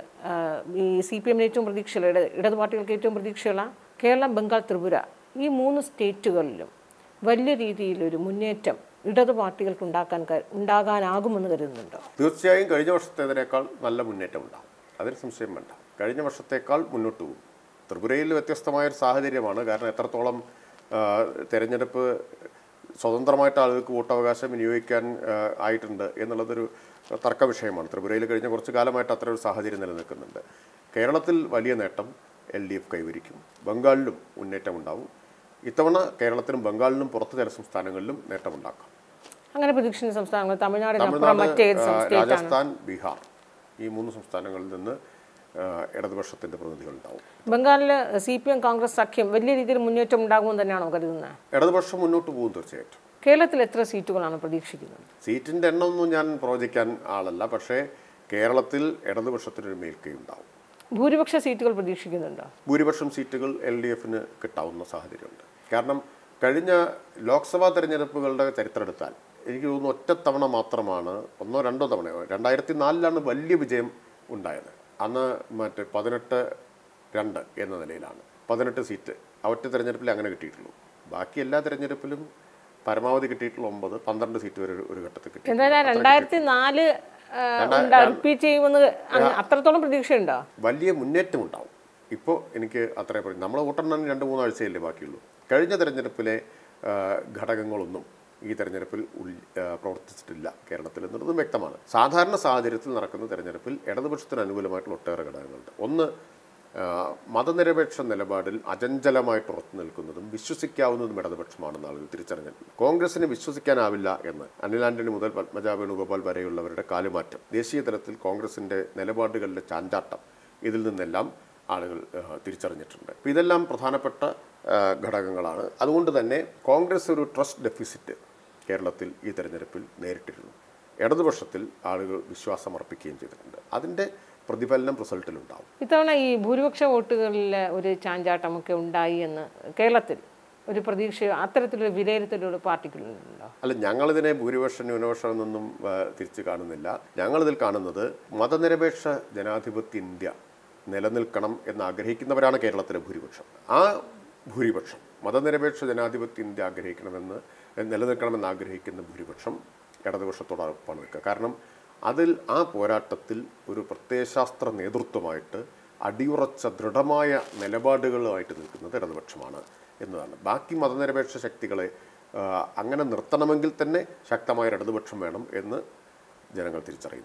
ഈ സി പി എമ്മിന് ഏറ്റവും പ്രതീക്ഷയുള്ള ഇട ഇടത് പാർട്ടികൾക്ക് ഏറ്റവും പ്രതീക്ഷയുള്ള കേരളം ബംഗാൾ ത്രിപുര ഈ മൂന്ന് സ്റ്റേറ്റുകളിലും വലിയ രീതിയിലൊരു മുന്നേറ്റം ഇടത് പാർട്ടികൾക്ക് ഉണ്ടാക്കാൻ ക- ഉണ്ടാകാനാകുമെന്ന് കരുതുന്നുണ്ടോ തീർച്ചയായും കഴിഞ്ഞ വർഷത്തേതിനേക്കാൾ നല്ല മുന്നേറ്റം ഉണ്ടാവും അതിന് സംശയം വേണ്ട കഴിഞ്ഞ വർഷത്തേക്കാൾ മുന്നോട്ട് പോകും ത്രിപുരയിൽ വ്യത്യസ്തമായ ഒരു സാഹചര്യമാണ് കാരണം എത്രത്തോളം ആ, തെരഞ്ഞെടുപ്പ് സ്വതന്ത്രമായിട്ട് ആളുകൾക്ക് വോട്ടവകാശം വിനിയോഗിക്കാൻ ആ, ആയിട്ടുണ്ട് എന്നുള്ളതൊരു തർക്ക വിഷയമാണ് ത്രിപുരയിൽ കഴിഞ്ഞ കുറച്ച് കാലമായിട്ട് അത്ര ഒരു സാഹചര്യം നിലനിൽക്കുന്നുണ്ട് കേരളത്തിൽ വലിയ നേട്ടം എൽ ഡി എഫ് കൈവരിക്കും ബംഗാളിലും മുന്നേറ്റം ഉണ്ടാവും ഇത്തവണ കേരളത്തിനും ബംഗാളിനും പുറത്ത് ചില സംസ്ഥാനങ്ങളിലും നേട്ടമുണ്ടാക്കാം അങ്ങനെ പ്രതീക്ഷിക്കുന്ന സംസ്ഥാനങ്ങൾ തമിഴ്നാടിനപ്പുറം തമിഴ്നാട് മറ്റേത് ആ, സംസ്ഥാനത്താണ് രാജസ്ഥാൻ ബീഹാർ ഈ മൂന്ന് സംസ്ഥാനങ്ങളിൽ നിന്ന് ആ, ഇടതുപക്ഷത്തിന്റെ പ്രതിനിധികൾ ഉണ്ടാവും ബംഗാളിൽ സി പി എം കോൺഗ്രസ് സഖ്യം വലിയ രീതിയിൽ മുന്നേറ്റം ഉണ്ടാകുമെന്ന് തന്നെയാണോ കരുതുന്നത് ഇടതുപക്ഷം മുന്നോട്ട് പോകും തീർച്ചയായിട്ടും കേരളത്തിൽ എത്ര സീറ്റുകളാണ് പ്രതീക്ഷിക്കുന്നത് സീറ്റിന്റെ എണ്ണമൊന്നും ഞാൻ പ്രവചിക്കാൻ ആളല്ല പക്ഷേ കേരളത്തിൽ ഇടതുപക്ഷത്തിനൊരു മേൽക്കൈ ഉണ്ടാവും ഭൂരിപക്ഷ സീറ്റുകൾ പ്രതീക്ഷിക്കുന്നുണ്ടോ ഭൂരിപക്ഷം സീറ്റുകൾ എൽ ഡി എഫിന് കിട്ടാവുന്ന സാഹചര്യമുണ്ട് കാരണം കഴിഞ്ഞ ലോക്സഭാ തെരഞ്ഞെടുപ്പുകളുടെ ചരിത്രം എടുത്താൽ എനിക്ക് തോന്നുന്നു ഒറ്റത്തവണ മാത്രമാണ് ഒന്നോ രണ്ടോ തവണയോ രണ്ടായിരത്തി നാലിലാണ് വലിയ വിജയം ഉണ്ടായത് അന്ന് മറ്റേ പതിനെട്ട് രണ്ട് എന്ന നിലയിലാണ് പതിനെട്ട് സീറ്റ് ആ ഒറ്റ തെരഞ്ഞെടുപ്പിൽ അങ്ങനെ കിട്ടിയിട്ടുള്ളൂ ബാക്കി എല്ലാ തെരഞ്ഞെടുപ്പിലും പരമാവധി കിട്ടിയിട്ടുള്ള ഒമ്പത് പന്ത്രണ്ട് സീറ്റ് വരെ ഒരു- ഒരു ഘട്ടത്തിൽ കിട്ടി എന്തായാലും രണ്ടായിരത്തി നാല് റിപ്പീറ്റ് ചെയ്യുമെന്ന് അങ്ങ് അത്രത്തോളം പ്രതീക്ഷയുണ്ടോ വലിയ മുന്നേറ്റം ഉണ്ടാവും ഇപ്പോൾ എനിക്ക് അത്രേ പറയും നമ്മളെ വോട്ടെണ്ണാൻ രണ്ട് മൂന്നാഴ്ചയല്ലേ ബാക്കിയുള്ളൂ കഴിഞ്ഞ തെരഞ്ഞെടുപ്പിലെ ആ, ഘടകങ്ങളൊന്നും ഈ തെരഞ്ഞെടുപ്പിൽ ഉൾ- ആ, പ്രവർത്തിച്ചിട്ടില്ല കേരളത്തിൽ എന്നുള്ളതും വ്യക്തമാണ് സാധാരണ സാഹചര്യത്തിൽ നടക്കുന്ന തെരഞ്ഞെടുപ്പിൽ ഇടതുപക്ഷത്തിന് അനുകൂലമായിട്ടുള്ള ഒട്ടേറെ ഘടകങ്ങളുണ്ട് ഒന്ന് ആ, മതനിരപേക്ഷ നിലപാടിൽ അചഞ്ചലമായിട്ട് ഉറച്ചു നിൽക്കുന്നതും വിശ്വസിക്കാവുന്നതും ഇടതുപക്ഷമാണെന്ന് ആളുകൾ തിരിച്ചറിഞ്ഞിട്ടുണ്ട് കോൺഗ്രസിന് വിശ്വസിക്കാനാവില്ല എന്ന് അനിൽ ആന്റണി മുതൽ പത്മജ വേണുഗോപാൽ വരെയുള്ളവരുടെ കാലുമാറ്റം ദേശീയ തലത്തിൽ കോൺഗ്രസിന്റെ നിലപാടുകളിലെ ചാഞ്ചാട്ടം ഇതിൽ നിന്നെല്ലാം ആളുകൾ ആ, തിരിച്ചറിഞ്ഞിട്ടുണ്ട് അപ്പോൾ ഇതെല്ലാം പ്രധാനപ്പെട്ട ആ, ഘടകങ്ങളാണ് അതുകൊണ്ട് തന്നെ കോൺഗ്രസ് ഒരു ട്രസ്റ്റ് ഡെഫിസിറ്റ് കേരളത്തിൽ ഈ തെരഞ്ഞെടുപ്പിൽ നേരിട്ടിരുന്നു ഇടതുപക്ഷത്തിൽ ആളുകൾ വിശ്വാസം അർപ്പിക്കുകയും ചെയ്തിട്ടുണ്ട് അതിൻ്റെ പ്രതിഫലനം റിസൾട്ടിലുണ്ടാവും ഇത്തവണ ഈ ഭൂരിപക്ഷ വോട്ടുകളിൽ ഒരു ചാഞ്ചാട്ടമൊക്കെ ഉണ്ടായി എന്ന് കേരളത്തിൽ ഒരു പ്രതീക്ഷ അത്തരത്തിലൊരു വിലയിരുത്തലൊരു പാർട്ടിക്കുണ്ടോ അല്ല ഞങ്ങളിതിനെ ഭൂരിപക്ഷം ന്യൂനപക്ഷം എന്നൊന്നും ആ, തിരിച്ച് കാണുന്നില്ല ഞങ്ങളിതിൽ കാണുന്നത് മതനിരപേക്ഷ ജനാധിപത്യ ഇന്ത്യ നിലനിൽക്കണം എന്ന് ആഗ്രഹിക്കുന്നവരാണ് കേരളത്തിലെ ഭൂരിപക്ഷം ആ ഭൂരിപക്ഷം മതനിരപേക്ഷ ജനാധിപത്യ ഇന്ത്യ ആഗ്രഹിക്കണമെന്ന് നിലനിൽക്കണമെന്ന് ആഗ്രഹിക്കുന്ന ഭൂരിപക്ഷം ഇടതുപക്ഷത്തോടൊപ്പമാണ് നിൽക്കുക കാരണം അതിൽ ആ പോരാട്ടത്തിൽ ഒരു പ്രത്യയശാസ്ത്ര നേതൃത്വമായിട്ട് അടിയുറച്ച ദൃഢമായ നിലപാടുകളുമായിട്ട് നിൽക്കുന്നത് ഇടതുപക്ഷമാണ് എന്നതാണ് ബാക്കി മതനിരപേക്ഷ ശക്തികളെ ആ, അങ്ങനെ നിർത്തണമെങ്കിൽ തന്നെ ശക്തമായ ഒരു ഇടതുപക്ഷം വേണം എന്ന് ജനങ്ങൾ തിരിച്ചറിയുന്നുണ്ട്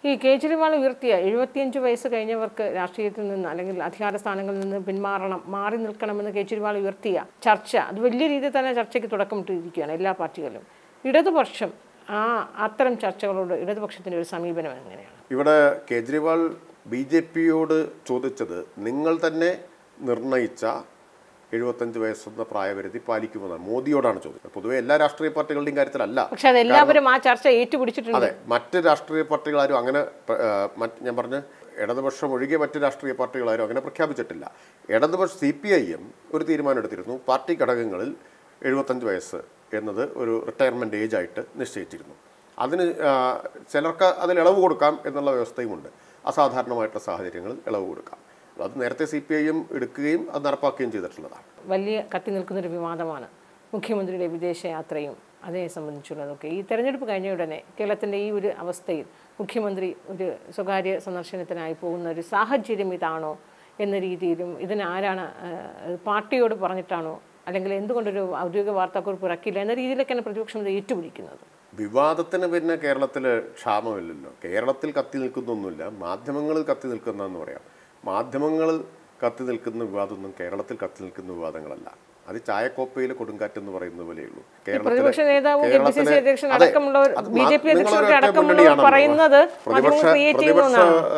ഈ കേജ്രിവാൾ ഉയർത്തിയ എഴുപത്തിയഞ്ച് വയസ്സ് കഴിഞ്ഞവർക്ക് രാഷ്ട്രീയത്തിൽ നിന്ന് അല്ലെങ്കിൽ അധികാര സ്ഥാനങ്ങളിൽ നിന്ന് പിന്മാറണം മാറി നിൽക്കണമെന്ന് കേജ്രിവാൾ ഉയർത്തിയ ചർച്ച അത് വലിയ രീതിയിൽ തന്നെ ചർച്ചയ്ക്ക് തുടക്കമിട്ടിരിക്കുകയാണ് എല്ലാ പാർട്ടികളിലും ഇടതുപക്ഷം ആ അത്തരം ചർച്ചകളോട് ഇടതുപക്ഷത്തിൻ്റെ ഒരു സമീപനം എങ്ങനെയാണ് ഇവിടെ കേജ്രിവാൾ ബി ജെ പിയോട് ചോദിച്ചത് നിങ്ങൾ തന്നെ നിർണയിച്ച എഴുപത്തഞ്ച് വയസ്സെന്ന പ്രായപരിധി പാലിക്കുമെന്നാണ് മോദിയോടാണ് ചോദിച്ചത് പൊതുവെ എല്ലാ രാഷ്ട്രീയ പാർട്ടികളുടെയും കാര്യത്തിലല്ല പക്ഷെ അതെല്ലാവരും ആ ചർച്ച ഏറ്റുപിടിച്ചിട്ടുണ്ട് അതെ മറ്റ് രാഷ്ട്രീയ പാർട്ടികളാരും അങ്ങനെ പ്ര- ആ, മറ്റ് ഞാൻ പറഞ്ഞ ഇടതുപക്ഷം ഒഴികെ മറ്റ് രാഷ്ട്രീയ പാർട്ടികളാരും അങ്ങനെ പ്രഖ്യാപിച്ചിട്ടില്ല ഇടതുപക്ഷ സി പി ഐ എം ഒരു തീരുമാനം എടുത്തിരുന്നു പാർട്ടി ഘടകങ്ങളിൽ എഴുപത്തഞ്ച് വയസ്സ് എന്നത് ഒരു റിട്ടയർമെൻറ്റ് ഏജ് ആയിട്ട് നിശ്ചയിച്ചിരുന്നു അതിന് ആ, ചിലർക്ക് അതിൽ ഇളവ് കൊടുക്കാം എന്നുള്ള വ്യവസ്ഥയുമുണ്ട് അസാധാരണമായിട്ടുള്ള സാഹചര്യങ്ങളിൽ ഇളവ് കൊടുക്കാം അത് നേരത്തെ സി പി ഐ എം എടുക്കുകയും അത് നടപ്പാക്കുകയും ചെയ്തിട്ടുള്ളതാണ് വലിയ കത്തി നിൽക്കുന്നൊരു വിവാദമാണ് മുഖ്യമന്ത്രിയുടെ വിദേശയാത്രയും അതേ സംബന്ധിച്ചുള്ളതൊക്കെ ഈ തെരഞ്ഞെടുപ്പ് കഴിഞ്ഞ ഉടനെ കേരളത്തിൻ്റെ ഈ ഒരു അവസ്ഥയിൽ മുഖ്യമന്ത്രി ഒരു സ്വകാര്യ സന്ദർശനത്തിനായി പോകുന്ന ഒരു സാഹചര്യം ഇതാണോ എന്ന രീതിയിലും ഇതിന് ആരാണ് ആ, പാർട്ടിയോട് പറഞ്ഞിട്ടാണോ അല്ലെങ്കിൽ എന്തുകൊണ്ടൊരു ഔദ്യോഗിക വാർത്താക്കുറിപ്പ് ഇറക്കില്ല എന്ന രീതിയിലൊക്കെയാണ് പ്രതിപക്ഷം ഇത് ഏറ്റുപിടിക്കുന്നത് വിവാദത്തിന് പിന്നെ കേരളത്തിൽ ക്ഷാമമില്ലല്ലോ കേരളത്തിൽ കത്തി നിൽക്കുന്നൊന്നുമില്ല മാധ്യമങ്ങളിൽ കത്തി നിൽക്കുന്നതെന്ന് പറയാം മാധ്യമങ്ങളിൽ കത്തി നിൽക്കുന്ന വിവാദമൊന്നും കേരളത്തിൽ കത്തി നിൽക്കുന്ന വിവാദങ്ങളല്ല അത് ചായക്കോപ്പയിലെ കൊടുങ്കാറ്റ് എന്ന് പറയുന്ന പോലെയുള്ളൂ പ്രതിപക്ഷ നേതാവും കെ പി സി സി അധ്യക്ഷൻ അതെ, അടക്കമുള്ളവർ അത് ബി ജെ പി മാ- അധ്യക്ഷരൊക്കെ നിങ്ങളൊരൊറ്റ അടക്കമുള്ളവർ മുന്നണിയാണല്ലോ. പറയുന്നത് പ്രതിപക്ഷ മാധ്യമങ്ങൾ ക്രിയേറ്റ് പ്രതിപക്ഷ ചെയ്യുന്നതാണ്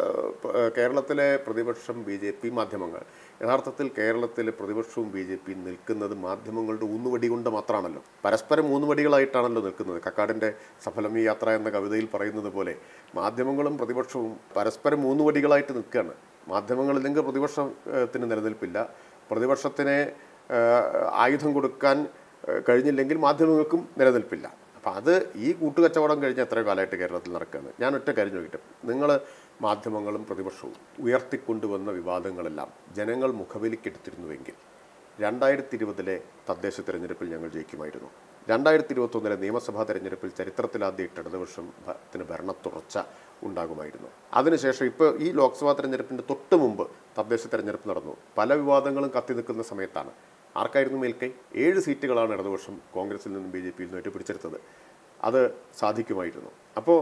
ആ, ആ, കേരളത്തിലെ പ്രതിപക്ഷം ബി ജെ പി മാധ്യമങ്ങൾ യഥാർത്ഥത്തിൽ കേരളത്തിലെ പ്രതിപക്ഷവും ബി ജെ പിയും നിൽക്കുന്നത് മാധ്യമങ്ങളുടെ ഊന്നുവടി കൊണ്ട് മാത്രമാണല്ലോ പരസ്പരം ഊന്നുവടികളായിട്ടാണല്ലോ നിൽക്കുന്നത് കക്കാടിൻ്റെ സഫലം ഈ യാത്ര എന്ന കവിതയിൽ പറയുന്നത് പോലെ മാധ്യമങ്ങളും പ്രതിപക്ഷവും പരസ്പരം ഊന്നുവടികളായിട്ട് നിൽക്കുകയാണ് മാധ്യമങ്ങളില്ലെങ്കിൽ പ്രതിപക്ഷത്തിന് നിലനിൽപ്പില്ല പ്രതിപക്ഷത്തിനെ ആ, ആയുധം കൊടുക്കാൻ ആ, കഴിഞ്ഞില്ലെങ്കിൽ മാധ്യമങ്ങൾക്കും നിലനിൽപ്പില്ല അപ്പം അത് ഈ കൂട്ടുകച്ചവടം കഴിഞ്ഞ എത്ര കാലമായിട്ട് കേരളത്തിൽ നടക്കുകയാണ് ഞാൻ ഒറ്റ കാര്യം ചോദിക്കട്ടെ നിങ്ങൾ മാധ്യമങ്ങളും പ്രതിപക്ഷവും ഉയർത്തിക്കൊണ്ടുവന്ന വിവാദങ്ങളെല്ലാം ജനങ്ങൾ മുഖവിലിക്കെടുത്തിരുന്നുവെങ്കിൽ രണ്ടായിരത്തി ഇരുപതിലെ തദ്ദേശ തെരഞ്ഞെടുപ്പിൽ ഞങ്ങൾ ജയിക്കുമായിരുന്നു രണ്ടായിരത്തി ഇരുപത്തൊന്നിലെ നിയമസഭാ തെരഞ്ഞെടുപ്പിൽ ചരിത്രത്തിലാദ്യമായിട്ട് ഇടതുപക്ഷം ഭ- ത്തിന് ഭരണ തുടർച്ച ഉണ്ടാകുമായിരുന്നു അതിനുശേഷം ഇപ്പോൾ ഈ ലോക്സഭാ തെരഞ്ഞെടുപ്പിൻ്റെ തൊട്ട് മുമ്പ് തദ്ദേശ തെരഞ്ഞെടുപ്പ് നടന്നു പല വിവാദങ്ങളും കത്തി നിൽക്കുന്ന സമയത്താണ് ആർക്കായിരുന്നു മേൽക്കൈ ഏഴ് സീറ്റുകളാണ് ഇടതുപക്ഷം കോൺഗ്രസിൽ നിന്നും ബി ജെ പിയിൽ നിന്നും ഏറ്റു പിടിച്ചെടുത്തത് അത് സാധിക്കുമായിരുന്നു അപ്പോൾ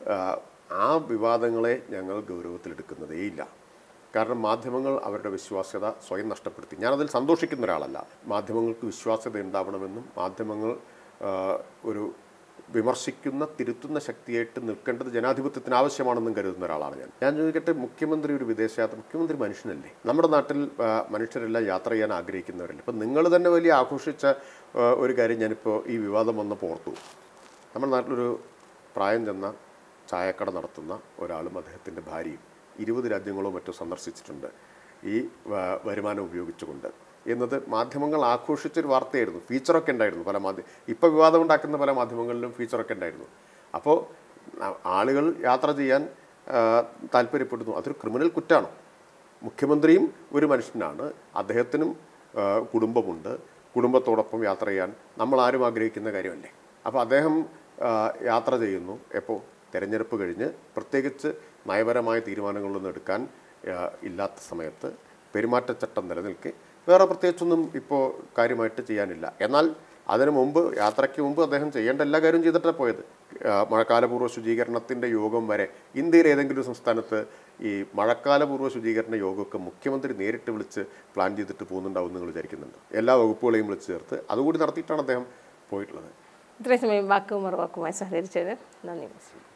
ആ വിവാദങ്ങളെ ഞങ്ങൾ ഗൗരവത്തിലെടുക്കുന്നതേയില്ല കാരണം മാധ്യമങ്ങൾ അവരുടെ വിശ്വാസ്യത സ്വയം നഷ്ടപ്പെടുത്തി ഞാനതിൽ സന്തോഷിക്കുന്ന ഒരാളല്ല മാധ്യമങ്ങൾക്ക് വിശ്വാസ്യത ഉണ്ടാവണമെന്നും മാധ്യമങ്ങൾ ആ, ഒരു വിമർശിക്കുന്ന തിരുത്തുന്ന ശക്തിയായിട്ട് നിൽക്കേണ്ടത് ജനാധിപത്യത്തിന് ആവശ്യമാണെന്നും കരുതുന്ന ഒരാളാണ് ഞാൻ ഞാൻ ചോദിക്കട്ടെ മുഖ്യമന്ത്രി ഒരു വിദേശയാത്ര മുഖ്യമന്ത്രി മനുഷ്യനല്ലേ നമ്മുടെ നാട്ടിൽ ആ, മനുഷ്യരെല്ലാം യാത്ര ചെയ്യാൻ ആഗ്രഹിക്കുന്നവരല്ലേ ഇപ്പം നിങ്ങൾ തന്നെ വലിയ ആഘോഷിച്ച ആ, ഒരു കാര്യം ഞാനിപ്പോൾ ഈ വിവാദം വന്നപ്പോൾ ഓർത്തു നമ്മുടെ നാട്ടിലൊരു പ്രായം ചെന്ന ചായക്കട നടത്തുന്ന ഒരാളും അദ്ദേഹത്തിൻ്റെ ഭാര്യയും ഇരുപത് രാജ്യങ്ങളോ മറ്റോ സന്ദർശിച്ചിട്ടുണ്ട് ഈ വ- വരുമാനം ഉപയോഗിച്ചുകൊണ്ട് എന്നത് മാധ്യമങ്ങൾ ആഘോഷിച്ചൊരു വാർത്തയായിരുന്നു ഫീച്ചറൊക്കെ ഉണ്ടായിരുന്നു പല മാധ്യമ ഇപ്പോൾ വിവാദം ഉണ്ടാക്കുന്ന പല മാധ്യമങ്ങളിലും ഫീച്ചറൊക്കെ ഉണ്ടായിരുന്നു അപ്പോൾ ആ- ആളുകൾ യാത്ര ചെയ്യാൻ ആ, താല്പര്യപ്പെടുന്നു അതൊരു ക്രിമിനൽ കുറ്റമാണ് മുഖ്യമന്ത്രിയും ഒരു മനുഷ്യനാണ് അദ്ദേഹത്തിനും ആ, കുടുംബമുണ്ട് കുടുംബത്തോടൊപ്പം യാത്ര ചെയ്യാൻ നമ്മൾ ആരും ആഗ്രഹിക്കുന്ന കാര്യമല്ലേ അപ്പോൾ അദ്ദേഹം ആ, യാത്ര ചെയ്യുന്നു എപ്പോൾ തെരഞ്ഞെടുപ്പ് കഴിഞ്ഞ് പ്രത്യേകിച്ച് നയപരമായ തീരുമാനങ്ങളൊന്നും എടുക്കാൻ ആ, ഇല്ലാത്ത സമയത്ത് പെരുമാറ്റച്ചട്ടം നിലനിൽക്കെ വേറെ പ്രത്യേകിച്ചൊന്നും ഇപ്പോൾ കാര്യമായിട്ട് ചെയ്യാനില്ല എന്നാൽ അതിനു മുമ്പ് യാത്രയ്ക്ക് മുമ്പ് അദ്ദേഹം ചെയ്യേണ്ട എല്ലാ കാര്യവും ചെയ്തിട്ടാണ് പോയത് ആ, മഴക്കാലപൂർവ്വ ശുചീകരണത്തിൻ്റെ യോഗം വരെ ഇന്ത്യയിൽ ഏതെങ്കിലും ഒരു സംസ്ഥാനത്ത് ഈ മഴക്കാലപൂർവ്വ ശുചീകരണ യോഗമൊക്കെ മുഖ്യമന്ത്രി നേരിട്ട് വിളിച്ച് പ്ലാൻ ചെയ്തിട്ട് പോകുന്നുണ്ടാവും നിങ്ങൾ വിചാരിക്കുന്നുണ്ട് എല്ലാ വകുപ്പുകളെയും വിളിച്ച് ചേർത്ത് അതുകൂടി നടത്തിയിട്ടാണ് അദ്ദേഹം പോയിട്ടുള്ളത് ഇത്രയും സമയം വാക്കും മറുവാക്കുമായി സഹകരിച്ചതിന് നന്ദി